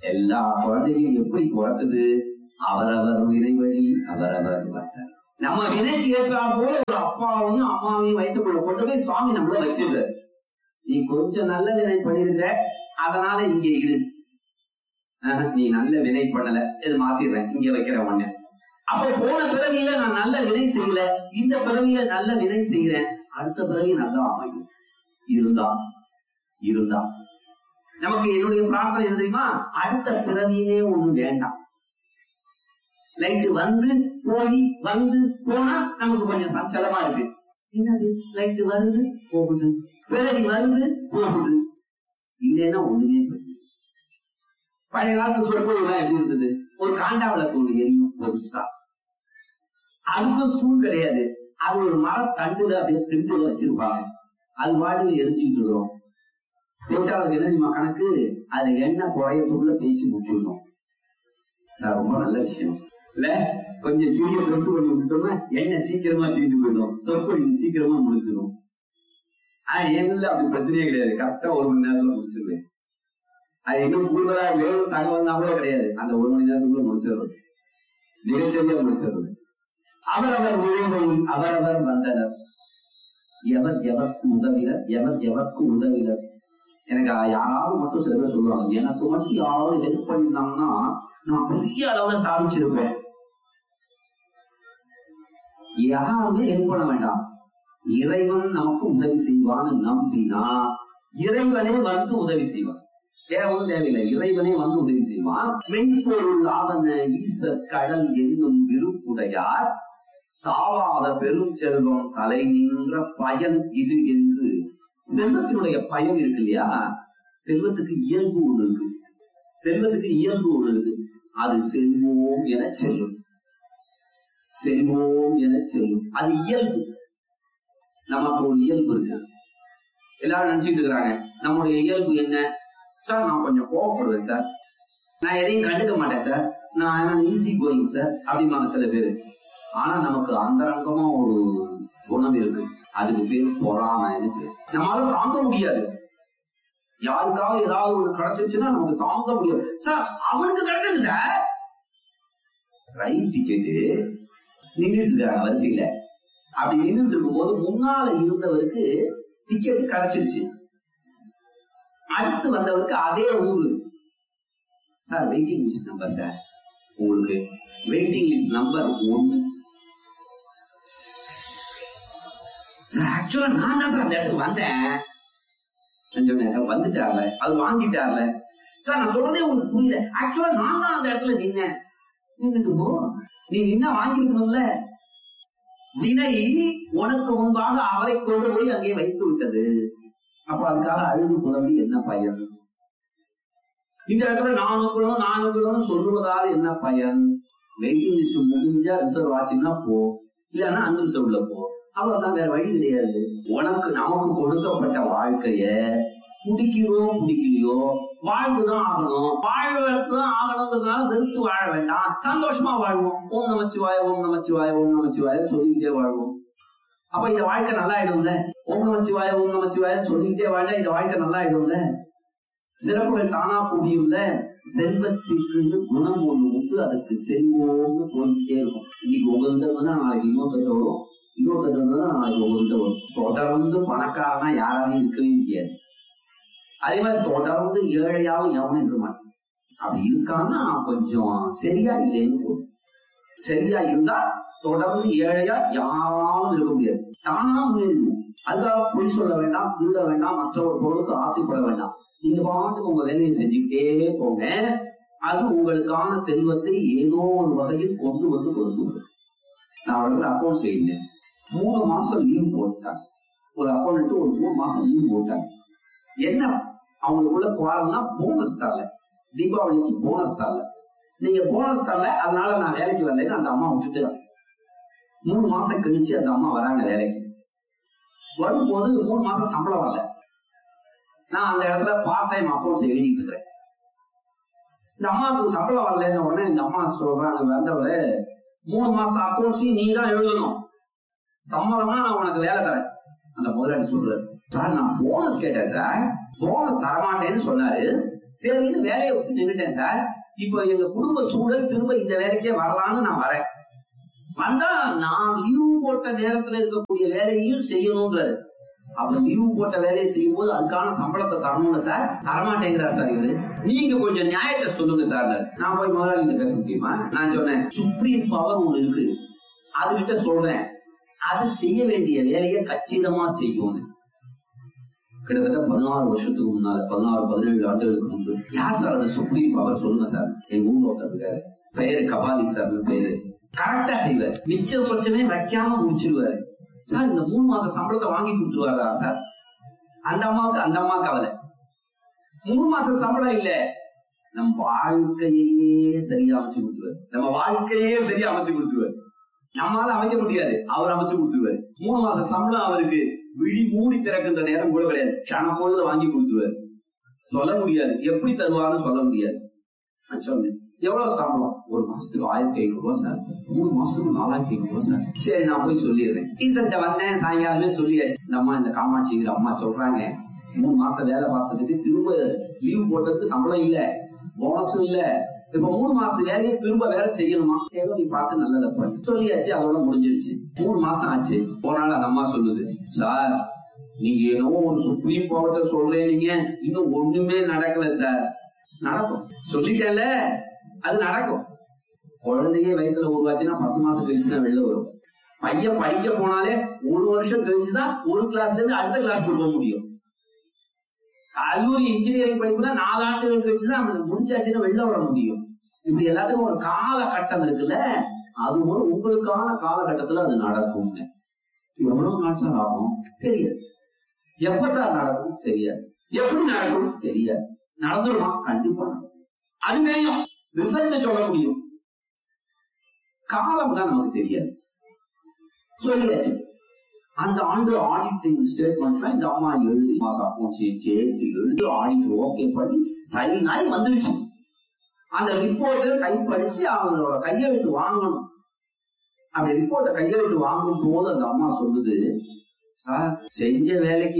எல்லா குழந்தையும் எப்படி பிறக்குது அவரவர் வினைவழி அவரவர் வந்தார் நம்ம வினைக்கு ஏற்றா போல ஒரு அப்பாவையும் அம்மாவையும் வயிற்றுக்குள்ள கொண்டு போய் சுவாமி நம்மள வச்சிருக்காரு நீ கொஞ்சம் நல்ல வினை பண்ணிருக்கிற அதனால இங்க இரு ஆஹ், நீ நல்ல வினை பண்ணல இது மாத்திடுறேன் இங்க வைக்கிற உடனே அப்ப போன பிறவியில நான் நல்ல வினை செய்யல இந்த பிறவியில நல்ல வினை செய்யறேன் அடுத்த பிறவி நல்லா அமையும் இருந்தா இருந்தா நமக்கு என்னுடைய பிரார்த்தனை என்ன தெரியுமா அடுத்த பிறவியே ஒண்ணு வேண்டாம் லைட் வந்து போய் வந்து போனா நமக்கு கொஞ்சம் சஞ்சலமா இருக்கு என்னது லைட் வருது போகுது பிறவி வருது போகுது இல்லைன்னா ஒண்ணுமே பிரச்சனை இல்லை. பழைய காலத்துல சொல்லும்போது எப்படி இருந்தது ஒரு காண்டா விளக்கு ஒண்ணு எரியும் பெருசா அதுக்கும் ஸ்டூல் கிடையாது அது ஒரு மரத்தண்டுல அப்படியே திண்டுல வச்சிருப்பாங்க அது பாட்டுக்கு எரிச்சுட்டு இருக்கிறோம் பேச்சாளருக்கு என்ன தெரியுமா கணக்கு அது எண்ணெய் குறையத்துக்குள்ள பேசி முடிச்சிடணும் சார் ரொம்ப நல்ல விஷயம் இல்ல கொஞ்சம் துணியை பெருசு பண்ணி விட்டோம்னா எண்ணெய் சீக்கிரமா தீர்ந்து போயிடும் சொற்பொழிவு சீக்கிரமா முடிஞ்சிடும் ஆனா என்னதுல அப்படி பிரச்சனையே கிடையாது கரெக்டா ஒரு மணி நேரத்துல முடிச்சிருவேன் அது இன்னும் கூடுதலா வேணும் தகவல்னா கூட கிடையாது அந்த ஒரு மணி நேரத்துக்குள்ள முடிச்சிடுறது மிகச்சரியா முடிச்சிடுறது அவரவர் நுழைவழி அவரவர் வந்தனர் எவர் எவர்க்கு உதவினர் எவர் எவர்க்கு உதவினர் எனக்கு யாராவது மட்டும் சில பேர் சொல்லுவாங்க எனக்கு மட்டும் யாராவது ஹெல்ப் பண்ணியிருந்தாங்கன்னா நான் பெரிய அளவுல சாதிச்சிருப்பேன் யாருமே ஹெல்ப் பண்ண வேண்டாம் இறைவன் நமக்கு உதவி செய்வான்னு நம்பினா இறைவனே வந்து உதவி செய்வான் வேற ஒன்றும் தேவையில்லை இறைவனே வந்து உதவி செய்வான் மென்பொருள் ஆவன ஈசர் கடல் என்னும் விருப்புடையார் தாவாத பெரும் செல்வம் தலை நின்ற பயன் இது என்று செல்வத்தினுடைய பயன் இருக்கு இல்லையா செல்வத்துக்கு இயல்பு ஒண்ணு இருக்கு செல்வத்துக்கு இயல்பு ஒண்ணு இருக்கு அது செல்வோம் என செல்லும் செல்வோம் என செல்லும் அது இயல்பு நமக்கு ஒரு இயல்பு இருக்கு எல்லாரும் நினைச்சிட்டு இருக்கிறாங்க நம்முடைய இயல்பு என்ன சார் நான் கொஞ்சம் கோவப்படுவேன் சார் நான் எதையும் கண்டுக்க மாட்டேன் சார் நான் ஈஸி கோயிங் சார் அப்படிம்பாங்க சில பேரு ஆனா நமக்கு அந்தரங்கமா ஒரு குணம் இருக்கு அதுக்கு பேர் பொறாமைன்னு பேர் நம்மளால தாங்க முடியாது யாருக்காவது ஏதாவது ஒண்ணு கிடைச்சிருச்சுன்னா நமக்கு தாங்க முடியாது சார் அவனுக்கு கிடைச்சது சார் ரயில் டிக்கெட்டு நின்றுட்டு இருக்காங்க வரிசையில அப்படி நின்றுட்டு இருக்கும்போது முன்னால இருந்தவருக்கு டிக்கெட் கிடைச்சிருச்சு அடுத்து வந்தவருக்கு அதே ஊரு sir waiting list number sir உங்களுக்கு வெயிட்டிங் லிஸ்ட் நம்பர் ஒன்னு சார் ஆக்சுவலா நான் தான் சார் அந்த இடத்துக்கு வந்தேன் நான் சொன்னேன் வந்துட்டார்ல அது வாங்கிட்டார்ல சார் நான் சொல்றதே உங்களுக்கு புரியல ஆக்சுவலா நான் தான் அந்த இடத்துல நின்னேன் நின்னுட்டு போ நீ நின்னா வாங்கிருக்கணும்ல வினை உனக்கு முன்பாக அவரை கொண்டு போய் அங்கே வைத்து விட்டது அப்ப அதுக்காக அழுது புலம்பி என்ன பயன் இந்த இடத்துல நானுக்குளும் நானுக்குளும் சொல்லுவதால் என்ன பயன் வெயிட்டிங் லிஸ்ட் முடிஞ்சா ரிசர்வ் ஆச்சுன்னா போ இல்லன்னா அன்ரிசர்வ்ல போ அவ்வளவுதான் வேற வழி கிடையாது உனக்கு நமக்கு கொடுக்கப்பட்ட வாழ்க்கைய பிடிக்கிறோம் பிடிக்கலையோ வாழ்ந்துதான் ஆகணும் வாழ்வதான் ஆகணுங்கிறதுனால வெறுத்து வாழ வேண்டாம் சந்தோஷமா வாழ்வோம் ஓம் நமச்சிவாய ஓம் நமச்சிவாய ஓம் நமச்சிவாய சொல்லிக்கிட்டே வாழ்வோம் அப்ப இந்த வாழ்க்கை நல்லா ஆயிடும்ல ஓம் நமச்சிவாய ஓம் நமச்சிவாயன்னு சொல்லிக்கிட்டே வாழ்ந்தா இந்த வாழ்க்கை நல்லா ஆயிடும்ல சிறப்புகள் தானா குவியும்ல செல்வத்திற்கு குணம் ஒண்ணு உண்டு அதுக்கு செல்வோம்னு போய்கிட்டே இருக்கும் இன்னைக்கு உங்கள்கிட்ட இருந்தா நாளைக்கு இன்னொருத்தட்ட வரும் இன்னொருத்தட்ட இருந்தா நாளைக்கு உங்கள்கிட்ட வரும் தொடர்ந்து பணக்காரனா யாராலையும் இருக்கவே முடியாது அதே மாதிரி தொடர்ந்து ஏழையாவும் எவனும் இருக்க மாட்டான் அப்படி இருக்கான்னா கொஞ்சம் சரியா இல்லைன்னு போதும் சரியா இருந்தா தொடர்ந்து ஏழையா யாரும் இருக்க முடியாது தானா முன்னேறிடும் அதுக்காக பொய் சொல்ல வேண்டாம் திருட வேண்டாம் மற்ற ஒரு பொருளுக்கு ஆசைப்பட வேண்டாம் நீங்க பாட்டுக்கு உங்க வேலையை செஞ்சுக்கிட்டே போங்க அது உங்களுக்கான செல்வத்தை ஏதோ ஒரு வகையில் கொண்டு வந்து கொடுத்து நான் அவர்கள் அக்கௌண்ட் செய்தேன் மூணு மாசம் லீவ் போட்டாங்க ஒரு அக்கௌண்ட் ஒரு மூணு மாசம் லீவ் போட்டாங்க என்ன அவங்களுக்குள்ள குவாரம்னா போனஸ் தரல தீபாவளிக்கு போனஸ் தரல நீங்க போனஸ் தரல அதனால நான் வேலைக்கு வரலைன்னு அந்த அம்மா விட்டுட்டு மூணு மாசம் கழிச்சு அந்த அம்மா வராங்க வேலைக்கு வரும்போது மூணு மாசம் சம்பளம் வரல நான் அந்த இடத்துல பார்ட் டைம் அக்கௌண்ட்ஸ் எழுதிட்டு இருக்கிறேன் இந்த அம்மாவுக்கு சம்பளம் வரலன்னு உடனே இந்த அம்மா சொல்றாங்க வந்தவரு மூணு மாசம் அக்கௌண்ட்ஸையும் நீ தான் எழுதணும் சம்பளம்னா நான் உனக்கு வேலை தரேன் அந்த முதலாளி சொல்றாரு சார் நான் போனஸ் கேட்டேன் சார் போனஸ் தரமாட்டேன்னு சொன்னாரு சரின்னு வேலையை விட்டு நின்னுட்டேன் சார் இப்போ எங்க குடும்ப சூழல் திரும்ப இந்த வேலைக்கே வரலான்னு நான் வரேன் வந்தா நான் லீவு போட்ட நேரத்துல இருக்கக்கூடிய வேலையையும் செய்யணுங்கிறாரு அப்ப லீவு போட்ட வேலையை செய்யும் போது அதுக்கான சம்பளத்தை தரணும்ல சார் தரமாட்டேங்கிறார் சார் இவரு நீங்க கொஞ்சம் நியாயத்தை சொல்லுங்க சார் நான் போய் முதலாளி பேச முடியுமா நான் சொன்னேன் சுப்ரீம் பவர் ஒண்ணு இருக்கு அதுகிட்ட சொல்றேன் அது செய்ய வேண்டிய வேலையை கச்சிதமா செய்யும் கிட்டத்தட்ட பதினாறு வருஷத்துக்கு முன்னால பதினாறு பதினேழு ஆண்டுகளுக்கு முன்பு யார் சார் அந்த சுப்ரீம் பவர் சொல்லுங்க சார் எங்க ஊர்ல ஒருத்தர் இருக்காரு பெயரு கபாலி சார் பேரு கரெக்டா செய்வார் மிச்சம் சொச்சமே வைக்காம முடிச்சிருவாரு சார் இந்த மூணு மாசம் சம்பளத்தை வாங்கி கொடுத்துருவாரா சார் அந்த அம்மாவுக்கு அந்த அம்மா கவலை மூணு மாசம் சம்பளம் இல்ல நம் வாழ்க்கையே சரியா அமைச்சு கொடுத்துருவார் நம்ம வாழ்க்கையே சரியா அமைச்சு கொடுத்துருவார் நம்மளால அமைக்க முடியாது அவர் அமைச்சு கொடுத்துருவாரு மூணு மாசம் சம்பளம் அவருக்கு விழி மூடி திறக்கின்ற நேரம் கூட கிடையாது கண பொழுது வாங்கி கொடுத்துருவாரு சொல்ல முடியாது எப்படி தருவான்னு சொல்ல முடியாது நான் சொன்னேன் எவ்வளவு சம்பளம் ஒரு மாசத்துக்கு ஆயிரத்தி ஐநூறு ரூபாய் சார் மூணு மாசத்துக்கு நாலாயிரத்தி ஐநூறு ரூபாய் சார் சரி நான் போய் சொல்லிடுறேன் டீசன்ட்ட வந்தேன் சாயங்காலமே சொல்லியாச்சு இந்த அம்மா இந்த காமாட்சிங்கிற அம்மா சொல்றாங்க மூணு மாசம் வேலை பார்த்ததுக்கு திரும்ப லீவு போட்டதுக்கு சம்பளம் இல்ல போனஸும் இல்ல இப்ப மூணு மாசத்து வேலையை திரும்ப வேற செய்யணுமா ஏதோ நீ பார்த்து நல்லதை பண்ணு சொல்லியாச்சு அதோட முடிஞ்சிடுச்சு மூணு மாசம் ஆச்சு ஒரு நாள் அந்த அம்மா சொல்லுது சார் நீங்க என்னவோ ஒரு சுப்ரீம் கோர்ட்ட சொல்றீங்க இன்னும் ஒண்ணுமே நடக்கல சார் நடக்கும் சொல்லிட்டேன்ல அது நடக்கும் குழந்தையே வயிற்றுல உருவாச்சுன்னா பத்து மாசம் கழிச்சு தான் வெளில வரும் பையன் படிக்க போனாலே ஒரு வருஷம் கழிச்சுதான் ஒரு கிளாஸ்ல இருந்து அடுத்த கிளாஸ் போக முடியும் கல்லூரி இன்ஜினியரிங் படிப்புனா நாலு ஆண்டுகள் கழிச்சுதான் அவனுக்கு முடிச்சாச்சுன்னா வெளில வர முடியும் இப்படி எல்லாத்துக்கும் ஒரு காலகட்டம் இருக்குல்ல அது போல உங்களுக்கான காலகட்டத்துல அது நடக்கும் எவ்வளவு நாள் சார் ஆகும் தெரியாது எப்ப சார் நடக்கும் தெரியாது எப்படி நடக்கும் தெரியாது நடந்துருமா கண்டிப்பா நடக்கும். அது தெரியும் ரிசல்ட் சொல்ல முடியும் காலம் தான் நமக்கு தெரியாது சொல்லியாச்சு அந்த ஆண்டு ஆடிட்டிங் ஸ்டேட்மெண்ட்ல இந்த அம்மா எழுதி மாசம் அக்கௌண்ட் சேர்த்து எழுதி ஆடிட் ஓகே பண்ணி சரி நாய் வந்துடுச்சு அந்த ரிப்போர்ட்டை டைப் படிச்சு அவங்களோட கையெழுத்து வாங்கணும் அந்த ரிப்போர்ட்டை கையெழுத்து வாங்கும் போது அந்த அம்மா சொல்லுது சார் செஞ்ச வேலைக்கு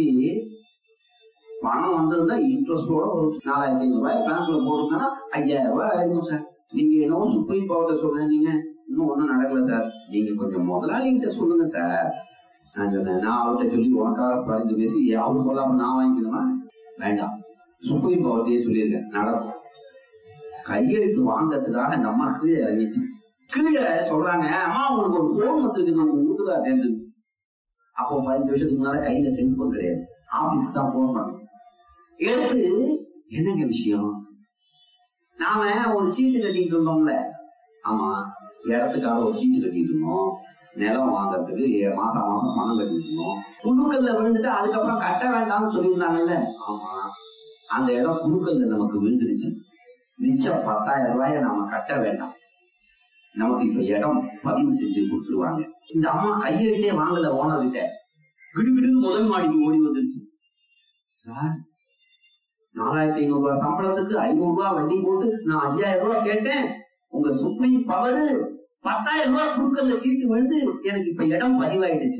பணம் வந்திருந்தா இன்ட்ரெஸ்டோட ஒரு நாலாயிரத்தி ஐநூறு ரூபாய் பேங்க்ல போடுங்கன்னா ஐயாயிரம் ரூபாய் ஆயிருக்கும் சார் நீங்க என்னவோ சுப்ரீம் கோர்ட்ட சொல்றேன் நீங்க இன்னும் ஒண்ணும் நடக்கல சார் நீங்க கொஞ்சம் முதலாளி கிட்ட சொல்லுங்க சார் நான் சொன்னேன் நான் அவர்கிட்ட சொல்லி உனக்காக பறிஞ்சு பேசி அவரு போலாம நான் வாங்கிக்கணுமா வேண்டாம் சுப்ரீம் கோர்ட்டையே சொல்லியிருக்கேன் நடக்கும் கையெழுத்து வாங்கறதுக்காக அந்த அம்மா கீழே இறங்கிச்சு கீழே சொல்றாங்க அம்மா உங்களுக்கு ஒரு போன் வந்துருக்குது உங்க வீட்டுக்கார இருந்து அப்போ பதினஞ்சு வருஷத்துக்கு முன்னால கையில செல்போன் கிடையாது ஆபீஸ்க்கு தான் போன் பண்ணணும் எடுத்து என்னங்க விஷயம் நாம ஒரு சீட்டு கட்டிட்டு இருந்தோம்ல ஆமா இடத்துக்காக ஒரு சீட்டு கட்டிட்டு இருந்தோம் நிலம் வாங்குறதுக்கு மாசம் மாசம் பணம் கட்டிட்டு இருந்தோம் குழுக்கல்ல விழுந்துட்டு அதுக்கப்புறம் கட்ட வேண்டாம்னு சொல்லியிருந்தாங்கல்ல ஆமா அந்த இடம் குழுக்கல்ல நமக்கு விழுந்துருச்சு மிச்சம் பத்தாயிரம் ரூபாய நாம கட்ட வேண்டாம் நமக்கு இப்ப இடம் பதிவு செஞ்சு கொடுத்துருவாங்க இந்த அம்மா கையெழுத்தே வாங்கல ஓனர் கிட்ட கிடுகிடுன்னு முதல் மாடிக்கு ஓடி வந்துருச்சு சார் நாலாயிரத்தி ஐநூறு ரூபாய் சம்பளத்துக்கு ஐநூறு ரூபாய் வட்டி போட்டு நான் ஐயாயிரம் ரூபாய் கேட்டேன் உங்க சுப்ரீம் பவர் பத்தாயிரம் ரூபாய் குடுக்கல சீட்டு விழுந்து எனக்கு இப்ப இடம் பதிவாயிடுச்சு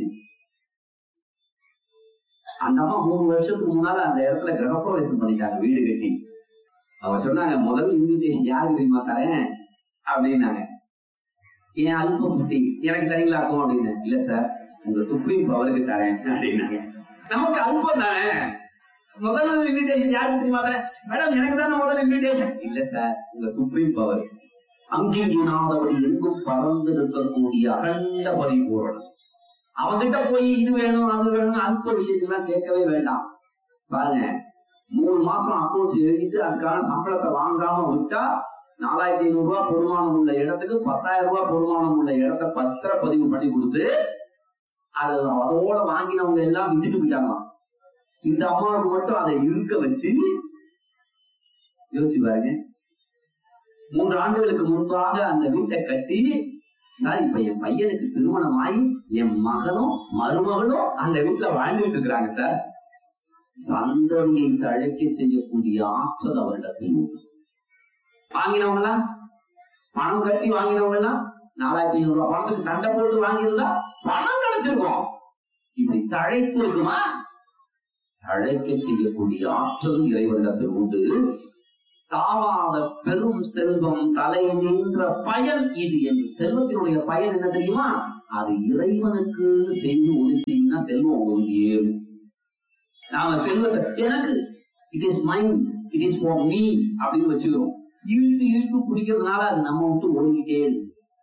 அந்த அம்மா மூணு வருஷத்துக்கு முன்னால அந்த இடத்துல கிரகப்பிரவேசம் பண்ணிட்டாங்க வீடு கட்டி அவங்க சொன்னாங்க முதல் இன்விடேஷன் யாருக்கு தெரியுமா தரேன் அப்படின்னாங்க என் அல்ப புத்தி எனக்கு தரீங்களாக்கும் அப்படின்னு இல்ல சார் உங்க சுப்ரீம் பவருக்கு தரேன் அப்படின்னாங்க நமக்கு அல்பம் தானே முதல் இன்விடேஷன் யாருக்கு தெரியுமா தரேன் மேடம் எனக்கு தானே முதல் இன்விடேஷன் இல்ல சார் உங்க சுப்ரீம் பவர் அங்கீனாதபடி எங்கும் பறந்து இருக்கக்கூடிய அகண்ட பரிபூரணம் அவங்கிட்ட போய் இது வேணும் அது வேணும் அல்ப விஷயத்தெல்லாம் கேட்கவே வேண்டாம் பாருங்க மூணு மாசம் அக்கௌண்ட்ஸ் எழுதிட்டு அதுக்கான சம்பளத்தை வாங்காம விட்டா நாலாயிரத்தி ஐநூறு ரூபாய் பொறுமானம் உள்ள இடத்துக்கு பத்தாயிரம் ரூபாய் பொறுமானம் உள்ள இடத்த பத்திர பதிவு பண்ணி கொடுத்து அது அதோட வாங்கினவங்க எல்லாம் வித்துட்டு போயிட்டாங்களாம் இந்த அம்மாவுக்கு மட்டும் அதை இருக்க வச்சு யோசிச்சு பாருங்க மூன்று ஆண்டுகளுக்கு முன்பாக அந்த வீட்டை கட்டி சார் இப்ப என் பையனுக்கு திருமணம் ஆகி என் மகனும் மருமகளும் அந்த வீட்டுல வாழ்ந்துட்டு இருக்கிறாங்க சார் சந்ததியை தழைக்க செய்யக்கூடிய ஆற்றல் அவரிடத்தில் உண்டு வாங்கினவங்களா பணம் கட்டி வாங்கினவங்களா நாலாயிரத்தி ஐநூறு ரூபாய் பணத்துக்கு சண்டை போட்டு வாங்கியிருந்தா பணம் கிடைச்சிருக்கும் இப்படி தழைத்து இருக்குமா தழைக்க செய்யக்கூடிய ஆற்றல் இறைவனிடத்தில் உண்டு தாவாத பெரும் செல்வம் தலை நின்ற பயன் இது என்று செல்வத்தினுடைய பயன் என்ன தெரியுமா அது இறைவனுக்கு செய்து ஒதுக்கினீங்கன்னா செல்வம் உங்களுக்கு ஏறும் நாம செல்வத்தை எனக்கு it is mind it is for me அப்படின்னு வச்சுக்கிறோம் இழுத்து இழுத்து குடிக்கிறதுனால அது நம்ம விட்டு ஓடிக்கிட்டே இருக்கு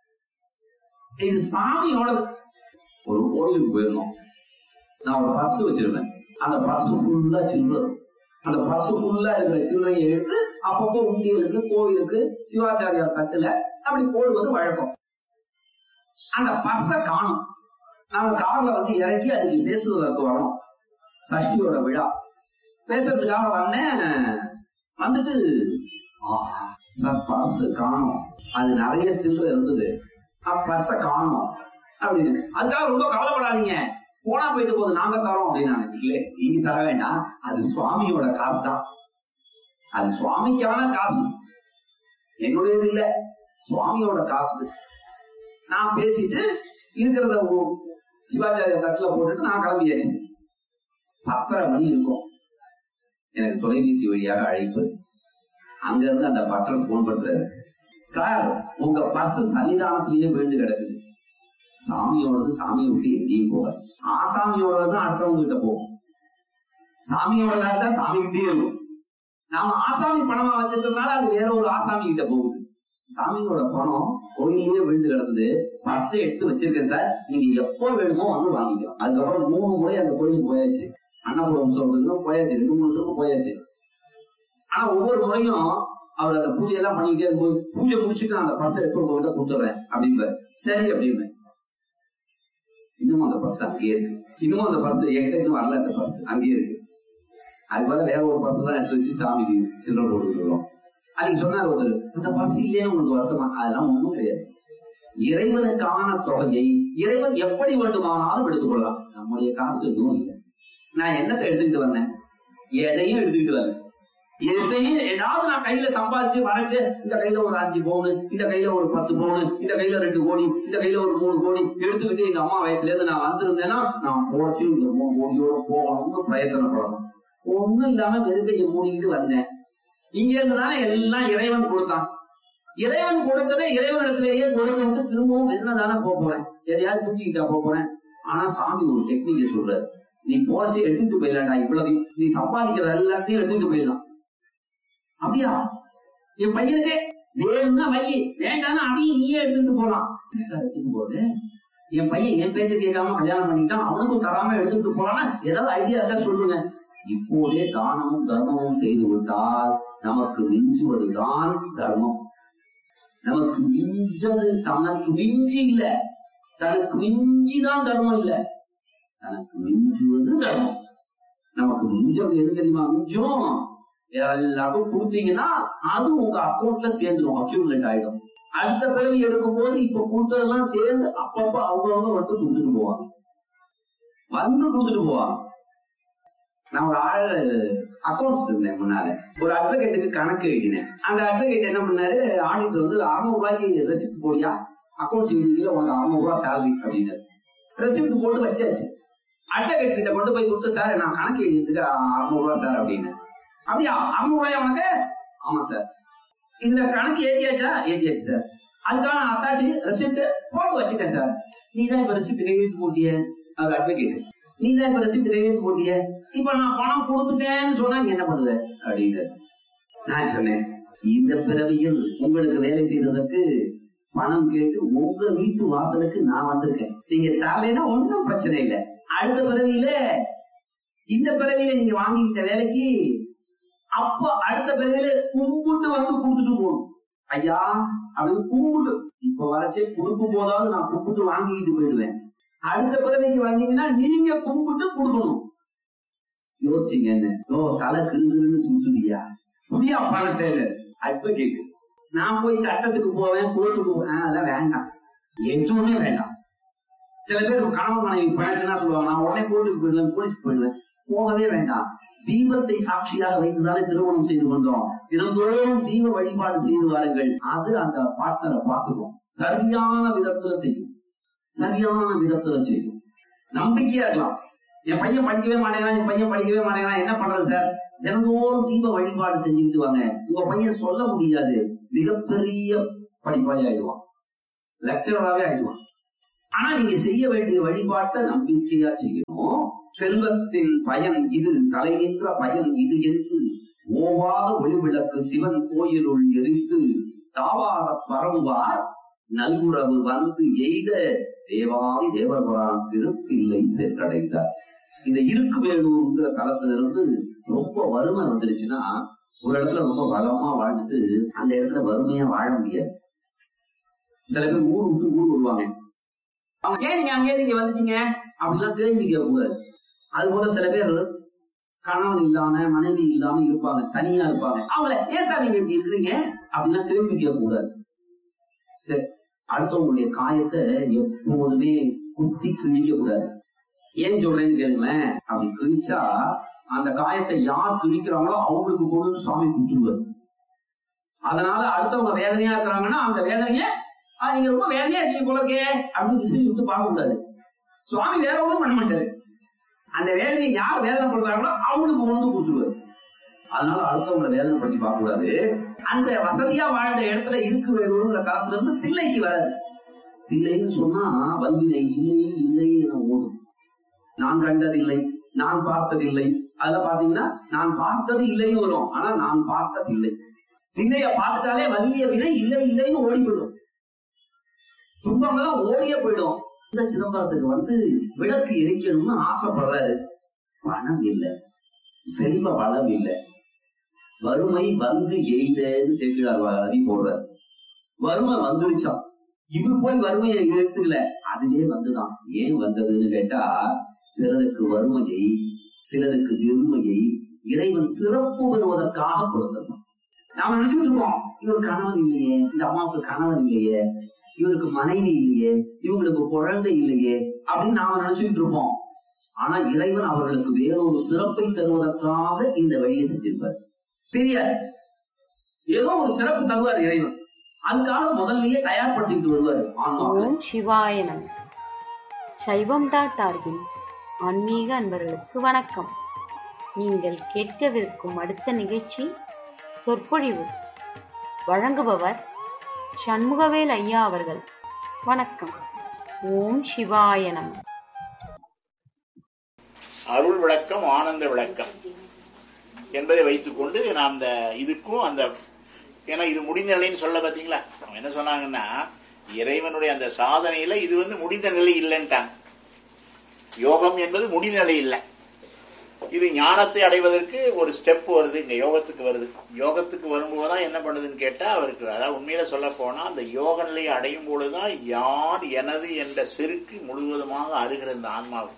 இது சாமியோடது ஒரு கோயிலுக்கு போயிருந்தோம் நான் ஒரு பர்ஸ் வச்சிருப்பேன் அந்த பர்ஸ் ஃபுல்லா சில்லறை அந்த பர்ஸ் ஃபுல்லா இருக்கிற சில்லறையை எடுத்து அப்பப்போ உண்டியலுக்கு கோவிலுக்கு சிவாச்சாரியார் தட்டுல அப்படி போடுவது வழக்கம் அந்த பர்ஸ காணும் நாங்க கார்ல வந்து இறங்கி அதுக்கு பேசுவதற்கு வரோம் சஷ்டியோட விழா பேசுறதுக்காக வந்தேன் வந்துட்டு ஆஹா, சார் பர்ஸ் காணும் அது நிறைய சில்லறை இருந்தது பர்ஸ காணும் அப்படின்னு அதுக்காக ரொம்ப கவலைப்படாதீங்க போனா போயிட்டு போகுது நாங்க தரோம் அப்படின்னு இல்ல நீங்க தர வேண்டாம் அது சுவாமியோட காசு தான் அது சுவாமிக்கான காசு என்னுடையது இல்ல சுவாமியோட காசு நான் பேசிட்டு இருக்கிறத ஒ- சிவாச்சாரிய தட்டுல போட்டுட்டு நான் கிளம்பியாச்சு பத்தரை மணி இருக்கும் எனக்கு தொலைபேசி வழியாக அழைப்பு அங்க இருந்து அந்த பட்டர் போன் பண்றாரு சார் உங்க பர்ஸ் சன்னிதானத்திலேயே விழுந்து கிடக்குது சாமியோடது சாமியை விட்டு எங்கேயும் போகாது ஆசாமியோடது தான் அடுத்தவங்க கிட்ட போகும் சாமியோடதா தான் சாமி கிட்டே இருக்கும் நாம ஆசாமி பணமா வச்சிருக்கிறதுனால அது வேற ஒரு ஆசாமி கிட்ட போகுது சாமியோட பணம் கோயிலே விழுந்து கிடந்தது பர்ஸ் எடுத்து வச்சிருக்கேன் சார் நீங்க எப்போ வேணுமோ வந்து வாங்கிக்கலாம் அதுக்கப்புறம் மூணு முறை அந்த கோயிலுக்கு போயாச்சு அன்னபுரம் சொல்றதுக்கு போயாச்சு ரெண்டு மூணு திரும்ப போயாச்சு ஆனா ஒவ்வொரு முறையும் அவர் அந்த பூஜை எல்லாம் பண்ணிக்கிட்டே இருக்கும்போது பூஜை முடிச்சுட்டு நான் அந்த பர்ஸ் எடுத்து உங்ககிட்ட கொடுத்துறேன் அப்படின்பாரு சரி அப்படின்னு இன்னும் அந்த பர்ஸ் அங்கேயே இருக்கு இன்னும் அந்த பர்ஸ் என்கிட்ட இன்னும் வரல அந்த பர்ஸ் அங்கேயே இருக்கு அது போல வேற ஒரு பர்ஸ் தான் எடுத்து வச்சு சாமிக்கு சில்லறை போட்டுக்கிறோம் அன்னைக்கு சொன்னார் ஒருத்தர் அந்த பர்ஸ் இல்லையே உங்களுக்கு வருத்தமா அதெல்லாம் ஒண்ணும் கிடையாது இறைவனுக்கான தொகையை இறைவன் எப்படி வேண்டுமானாலும் எடுத்துக்கொள்ளலாம் நம்முடைய காசு எதுவும் இல்லை நான் என்னத்தை எடுத்துக்கிட்டு வந்தேன் எதையும் எடுத்துக்கிட்டு வரல எதையும் ஏதாவது நான் கையில சம்பாதிச்சு வரைச்சு இந்த கையில ஒரு அஞ்சு பவுனு இந்த கையில ஒரு பத்து பவுனு இந்த கையில ரெண்டு கோடி இந்த கையில ஒரு மூணு கோடி எடுத்துக்கிட்டு எங்க அம்மா வயசுல இருந்து நான் வந்திருந்தேன்னா நான் போச்சு இந்த மூணு கோடியோட போகணும்னு பிரயத்தனப்படணும் ஒண்ணும் இல்லாம வெறுக்கையை மூடிக்கிட்டு வந்தேன் இங்க இருந்துதானே எல்லாம் இறைவன் கொடுத்தான் இறைவன் கொடுத்ததை இறைவனிடத்திலேயே கொடுத்து விட்டு திரும்பவும் வெறும் தானே போக போறேன் எதையாவது புரிஞ்சுக்கிட்டா போக போறேன் ஆனா சாமி ஒரு டெக்னிக்கை சொல்றாரு நீ போச்சு எடுத்துட்டு போயிடலாம்டா இவ்வளவு நீ சம்பாதிக்கிற எல்லாத்தையும் எடுத்துட்டு போயிடலாம் அப்படியா என் பையனுக்கு வேணும்னா வை வேண்டாம்னா அதையும் நீயே எடுத்துட்டு போலாம் சார் எடுத்துட்டு போகுது என் பையன் என் பேச்ச கேட்காம கல்யாணம் பண்ணிட்டான் அவனுக்கும் தராம எடுத்துட்டு போறான்னா ஏதாவது ஐடியா இருந்தா சொல்லுங்க இப்போதே தானமும் தர்மமும் செய்து விட்டால் நமக்கு மிஞ்சுவதுதான் தர்மம் நமக்கு மிஞ்சது தனக்கு மிஞ்சி இல்ல தனக்கு மிஞ்சிதான் தர்மம் இல்ல தனக்கு மிஞ்சுவது தர்மம் நமக்கு மிஞ்சம் எது தெரியுமா மிஞ்சம் எல்லாருக்கும் கொடுத்தீங்கன்னா அது உங்க அக்கௌண்ட்ல சேர்ந்துடும் அக்யூமுலேட் ஆயிடும் அடுத்த பிறவி எடுக்கும் போது இப்ப கொடுத்ததெல்லாம் சேர்ந்து அப்பப்ப அவங்கவுங்க மட்டும் கொடுத்துட்டு போவாங்க வந்து கொடுத்துட்டு போவாங்க நான் ஒரு ஆள் அக்கௌண்ட்ஸ் இருந்தேன் முன்னால ஒரு அட்வொகேட்டுக்கு கணக்கு எழுதினேன் அந்த அட்வொகேட் என்ன பண்ணாரு ஆடிட்டர் வந்து அறுநூறு ரூபாய்க்கு ரெசிப்ட் போடியா அக்கௌண்ட்ஸ் எழுதிக்கல உனக்கு அறுநூறு ரூபாய் சேலரி அப்படின்னாரு ரெசிப்ட் போட்டு வச்சாச்சு அட்வொகேட் கிட்ட கொண்டு போய் கொடுத்து சார் நான் கணக்கு எழுதியதுக்கு அறுநூறு ரூபாய் சார் அப்படின்னு அப்படியா அறுநூறு ரூபாய் உனக்கு ஆமா சார் இதுல கணக்கு ஏத்தியாச்சா ஏத்தியாச்சு சார் அதுக்கான அத்தாச்சி ரெசிப்ட் போட்டு வச்சுட்டேன் சார் நீ தான் இப்ப ரெசிப்ட் கையெழுத்து போட்டிய அவர் அட்வொகேட் நீ தான் இப்ப ரெசிப்ட் கையெழுத்து போட்டிய இப்ப நான் பணம் கொடுத்துட்டேன்னு சொன்னா நீ என்ன பண்ணுவ அப்படின்னு நான் சொன்னேன் இந்த பிறவியில் உங்களுக்கு வேலை செய்ததற்கு பணம் கேட்டு உங்க வீட்டு வாசலுக்கு நான் வந்திருக்கேன் நீங்க தரலைன்னா ஒண்ணும் பிரச்சனை இல்லை அடுத்த பிறவியில இந்த பிறவியில நீங்க வாங்கிக்கிட்ட வேலைக்கு அப்ப அடுத்த பிறவியில கும்பிட்டு வந்து கொடுத்துட்டு போகணும் ஐயா அப்படின்னு கும்பிட்டு இப்ப வரைச்சே கொடுக்கும் போதாவது நான் கும்பிட்டு வாங்கிக்கிட்டு போயிடுவேன் அடுத்த பிறவிக்கு வந்தீங்கன்னா நீங்க கும்பிட்டு கொடுக்கணும் யோசிச்சீங்க என்ன ஓ தலை கிருந்துன்னு சுத்துதியா புதிய பணத்தை அட்வொகேட் நான் போய் சட்டத்துக்கு போவேன் கோர்ட்டுக்கு போவேன் அதெல்லாம் வேண்டாம் எதுவுமே வேண்டாம் சில பேர் கணவன் மனைவி பழக்கம்னா சொல்லுவாங்க நான் உடனே கோர்ட்டுக்கு போயிடுவேன் போலீஸ்க்கு போயிடுவேன் போகவே வேண்டாம் தீபத்தை சாட்சியாக வைத்துதானே திருமணம் செய்து கொண்டோம் தினந்தோறும் தீப வழிபாடு செய்து வாருங்கள் அது அந்த பார்ட்னரை பார்த்துக்கும் சரியான விதத்துல செய்யும் சரியான விதத்துல செய்யும் நம்பிக்கையா இருக்கலாம் என் பையன் படிக்கவே மாட்டேங்கிறான் என் பையன் படிக்கவே மாட்டேங்கிறான் என்ன பண்றது சார் தினந்தோறும் தீப வழிபாடு செஞ்சுக்கிட்டு வாங்க உங்க பையன் சொல்ல முடியாது மிகப்பெரிய படிப்பாளி ஆயிடுவான் லெக்சரராகவே ஆயிடுவான் ஆனா நீங்க செய்ய வேண்டிய வழிபாட்டை நம்பிக்கையா செய்யணும் செல்வத்தின் பயன் இது தலைகின்ற பயன் இது என்று ஓவாத ஒளிவிளக்கு சிவன் கோயிலுள் எரித்து தாவார பரவுவார் நல்குறவு வந்து எய்த தேவாதி தேவபுரான் திருத்தில்லை சென்றடைந்தார் இந்த இருக்கு வேணுங்கிற தளத்திலிருந்து ரொம்ப வறுமை வந்துருச்சுன்னா ஒரு இடத்துல ரொம்ப வளமா வாழ்ந்துட்டு அந்த இடத்துல வறுமையா வாழ முடியாது சில பேர் ஊர் விட்டு ஊர் வருவாங்க அவங்க ஏன் நீங்க அங்கே நீங்க வந்துட்டீங்க அப்படிலாம் கேள்வி கேட்க கூடாது அது போல சில பேர் கணவன் இல்லாம மனைவி இல்லாம இருப்பாங்க தனியா இருப்பாங்க அவங்கள ஏன் சார் நீங்க இப்படி இருக்கிறீங்க அப்படிலாம் கேள்வி கேட்க கூடாது சரி அடுத்தவங்களுடைய காயத்தை எப்போதுமே குத்தி கிழிக்க கூடாது ஏன் சொல்றேன்னு கேளுங்களேன் அப்படி கிழிச்சா அந்த காயத்தை யார் கிழிக்கிறாங்களோ அவங்களுக்கு கொண்டு வந்து சுவாமி குத்துருவார் அதனால அடுத்தவங்க வேதனையா இருக்கிறாங்கன்னா அந்த வேதனைய "ஆ, நீங்க ரொம்ப வேதனையா இருக்கீங்க போல இருக்கே அப்படின்னு விசிறி விட்டு பார்க்க கூடாது சுவாமி வேற ஒண்ணும் பண்ண மாட்டாரு அந்த வேதனையை யார் வேதனை பண்றாங்களோ அவங்களுக்கு கொண்டு வந்து கொடுத்துருவாரு அதனால அடுத்தவங்களை வேதனை பண்ணி பார்க்க கூடாது அந்த வசதியா வாழ்ந்த இடத்துல இருக்கு வேணுங்கிற காலத்துல இருந்து தில்லைக்கு வராது தில்லைன்னு சொன்னா வல்வினை இல்லை இல்லை என ஓடும் நான் கண்டதில்லை நான் பார்த்ததில்லை அதுல பாத்தீங்கன்னா நான் பார்த்தது இல்லைன்னு வரும் ஆனா நான் பார்த்ததில்லை தில்லைய பார்த்துட்டாலே வலிய வினை இல்லை இல்லைன்னு ஓடி போயிடும் துன்பம்லாம் ஓடியே போயிடும் இந்த சிதம்பரத்துக்கு வந்து விளக்கு எரிக்கணும்னு ஆசைப்படுறாரு பணம் இல்லை செல்வ வளம் இல்லை வறுமை வந்து எய்தன்னு சேர்க்கிறார் அதி போடுறார் வறுமை வந்துருச்சான் இவர் போய் வறுமையை எடுத்துக்கல அதுவே வந்துதான் ஏன் வந்ததுன்னு கேட்டா சிலருக்கு வறுமையை சிலருக்கு வெறுமையை இறைவன் சிறப்பு பெறுவதற்காக கொடுத்திருப்பான் நாம நினைச்சுட்டு இருக்கோம் இவர் கணவன் இல்லையே இந்த அம்மாவுக்கு கணவன் இல்லையே இவருக்கு மனைவி இல்லையே இவங்களுக்கு குழந்தை இல்லையே அப்படின்னு நாம நினைச்சுட்டு இருப்போம் ஆனா இறைவன் அவர்களுக்கு வேறொரு சிறப்பை தருவதற்காக இந்த வழியை செஞ்சிருப்பார் தெரியாது ஏதோ ஒரு சிறப்பு தருவார் இறைவன் அதுக்காக முதல்லயே தயார்படுத்திட்டு வருவார் ஆன்மாவில் ஓம் சிவாய நம சைவம் டாட் ஆர்கின் ஆன்மீக அன்பர்களுக்கு வணக்கம் நீங்கள் கேட்கவிருக்கும் அடுத்த நிகழ்ச்சி சொற்பொழிவு வழங்குபவர் சண்முகவேல் ஐயா அவர்கள் வணக்கம் ஓம் சிவாய நம அருள் விளக்கம் ஆனந்த விளக்கம் என்பதை வைத்துக்கொண்டு நான் அந்த இதுக்கும் அந்த ஏன்னா இது முடிந்த நிலைன்னு சொல்ல பாத்தீங்களா அவங்க என்ன சொன்னாங்கன்னா இறைவனுடைய அந்த சாதனையில இது வந்து முடிந்த நிலை இல்லைன்ட்டாங்க யோகம் என்பது முடிந்த நிலை இல்லை இது ஞானத்தை அடைவதற்கு ஒரு ஸ்டெப் வருது இங்க யோகத்துக்கு வருது யோகத்துக்கு வரும்போதுதான் என்ன பண்ணுதுன்னு கேட்டா அவருக்கு அதாவது உண்மையில சொல்ல போனா அந்த யோக நிலையை அடையும் பொழுதுதான் யார் எனது என்ற செருக்கு முழுவதுமாக அருகிற இந்த ஆன்மாவுக்கு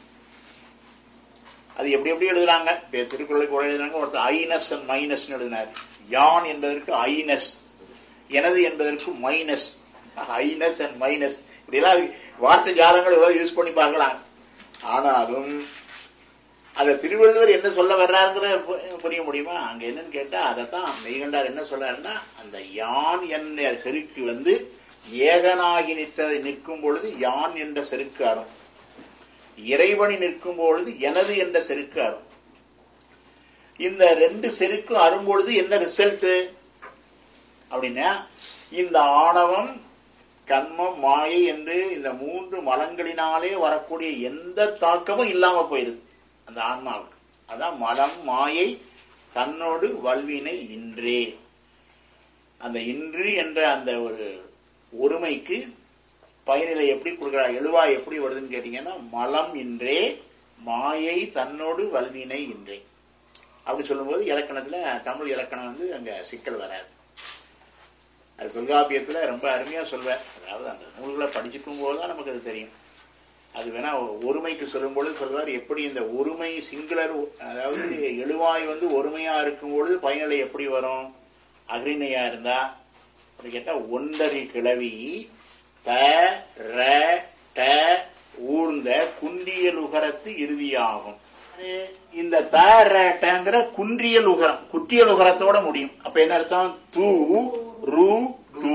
அது எப்படி எப்படி எழுதுறாங்க இப்ப திருக்குறளுக்கு கூட எழுதுறாங்க ஒருத்தர் ஐனஸ் அண்ட் மைனஸ் எழுதினார் யான் என்பதற்கு ஐனஸ் எனது என்பதற்கு மைனஸ் ஐனஸ் அண்ட் மைனஸ் இப்படிலாம் வார்த்தை ஜாலங்கள் எவ்வளவு யூஸ் பண்ணி பார்க்கலாம் ஆனாலும் அத திருவள்ளுவர் என்ன சொல்ல வர்றாருங்கிறத பு- புரிய முடியுமா அங்க என்னன்னு கேட்டா அதைத்தான் மெய்கண்டார் என்ன சொல்றாருன்னா அந்த யான் என்ற செருக்கு வந்து ஏகனாகி நிற்ற நிற்கும் பொழுது யான் என்ற செருக்கு அறம் இறைவனி நிற்கும் பொழுது எனது என்ற செருக்கு அரும் இந்த ரெண்டு செருக்கும் அரும்பொழுது என்ன ரிசல்ட் அப்படின்னா இந்த ஆணவம் கண்மம் மாயை என்று இந்த மூன்று மலங்களினாலே வரக்கூடிய எந்த தாக்கமும் இல்லாம போயிருது அந்த ஆன்மாவுக்கு அதான் மலம் மாயை தன்னோடு வல்வினை இன்றே அந்த இன்று என்ற அந்த ஒரு ஒருமைக்கு பயனிலை எப்படி கொடுக்கிறார் எழுவாய் எப்படி வருதுன்னு கேட்டீங்கன்னா மலம் இன்றே மாயை தன்னோடு வல்வினை இன்றே அப்படி சொல்லும்போது இலக்கணத்துல தமிழ் இலக்கணம் வந்து அங்க சிக்கல் வராது அது தொல்காப்பியத்துல ரொம்ப அருமையா சொல்வேன் அதாவது அந்த நூல்களை படிச்சுக்கும் போதுதான் நமக்கு அது தெரியும் அது வேணா ஒருமைக்கு சொல்லும்பொழுது சொல்வார் எப்படி இந்த ஒருமை சிங்குலர் அதாவது எழுவாய் வந்து ஒருமையா இருக்கும் பொழுது பயனிலை எப்படி வரும் அகிரிணையா இருந்தா அப்படி கேட்டா ஒன்றரி கிளவி த ர ட ஊர்ந்த குன்றியல் உகரத்து இறுதியாகும் இந்த த ர டங்கிற குன்றியல் உகரம் குற்றியல் உகரத்தோட முடியும் அப்ப என்ன அர்த்தம் தூ ரு டு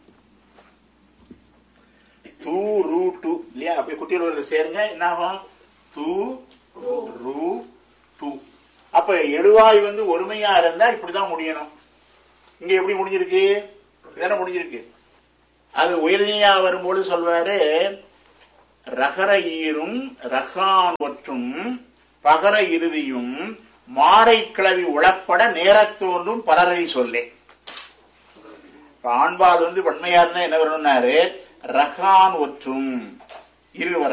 தூ ரு டு இல்லையா அப்படியே குட்டியல் உகரம் சேருங்க என்ன ஆகும் தூ ரு டு அப்ப எழுவாய் வந்து ஒருமையா இருந்தா இப்படிதான் முடியணும் இங்க எப்படி முடிஞ்சிருக்கு இதானே முடிஞ்சிருக்கு அது உயர்நிலையா வரும்போது சொல்வாரு ரகர ஈரும் ரகான் ஒற்றும் பகர இறுதியும் மாடை கிளவி உளப்பட நேரத் தோன்றும் பலரை சொல்லே இப்ப ஆண்பால் வந்து வன்மையா இருந்தா என்ன வரணும்னாரு ரகான் ஒற்றும் இருவர்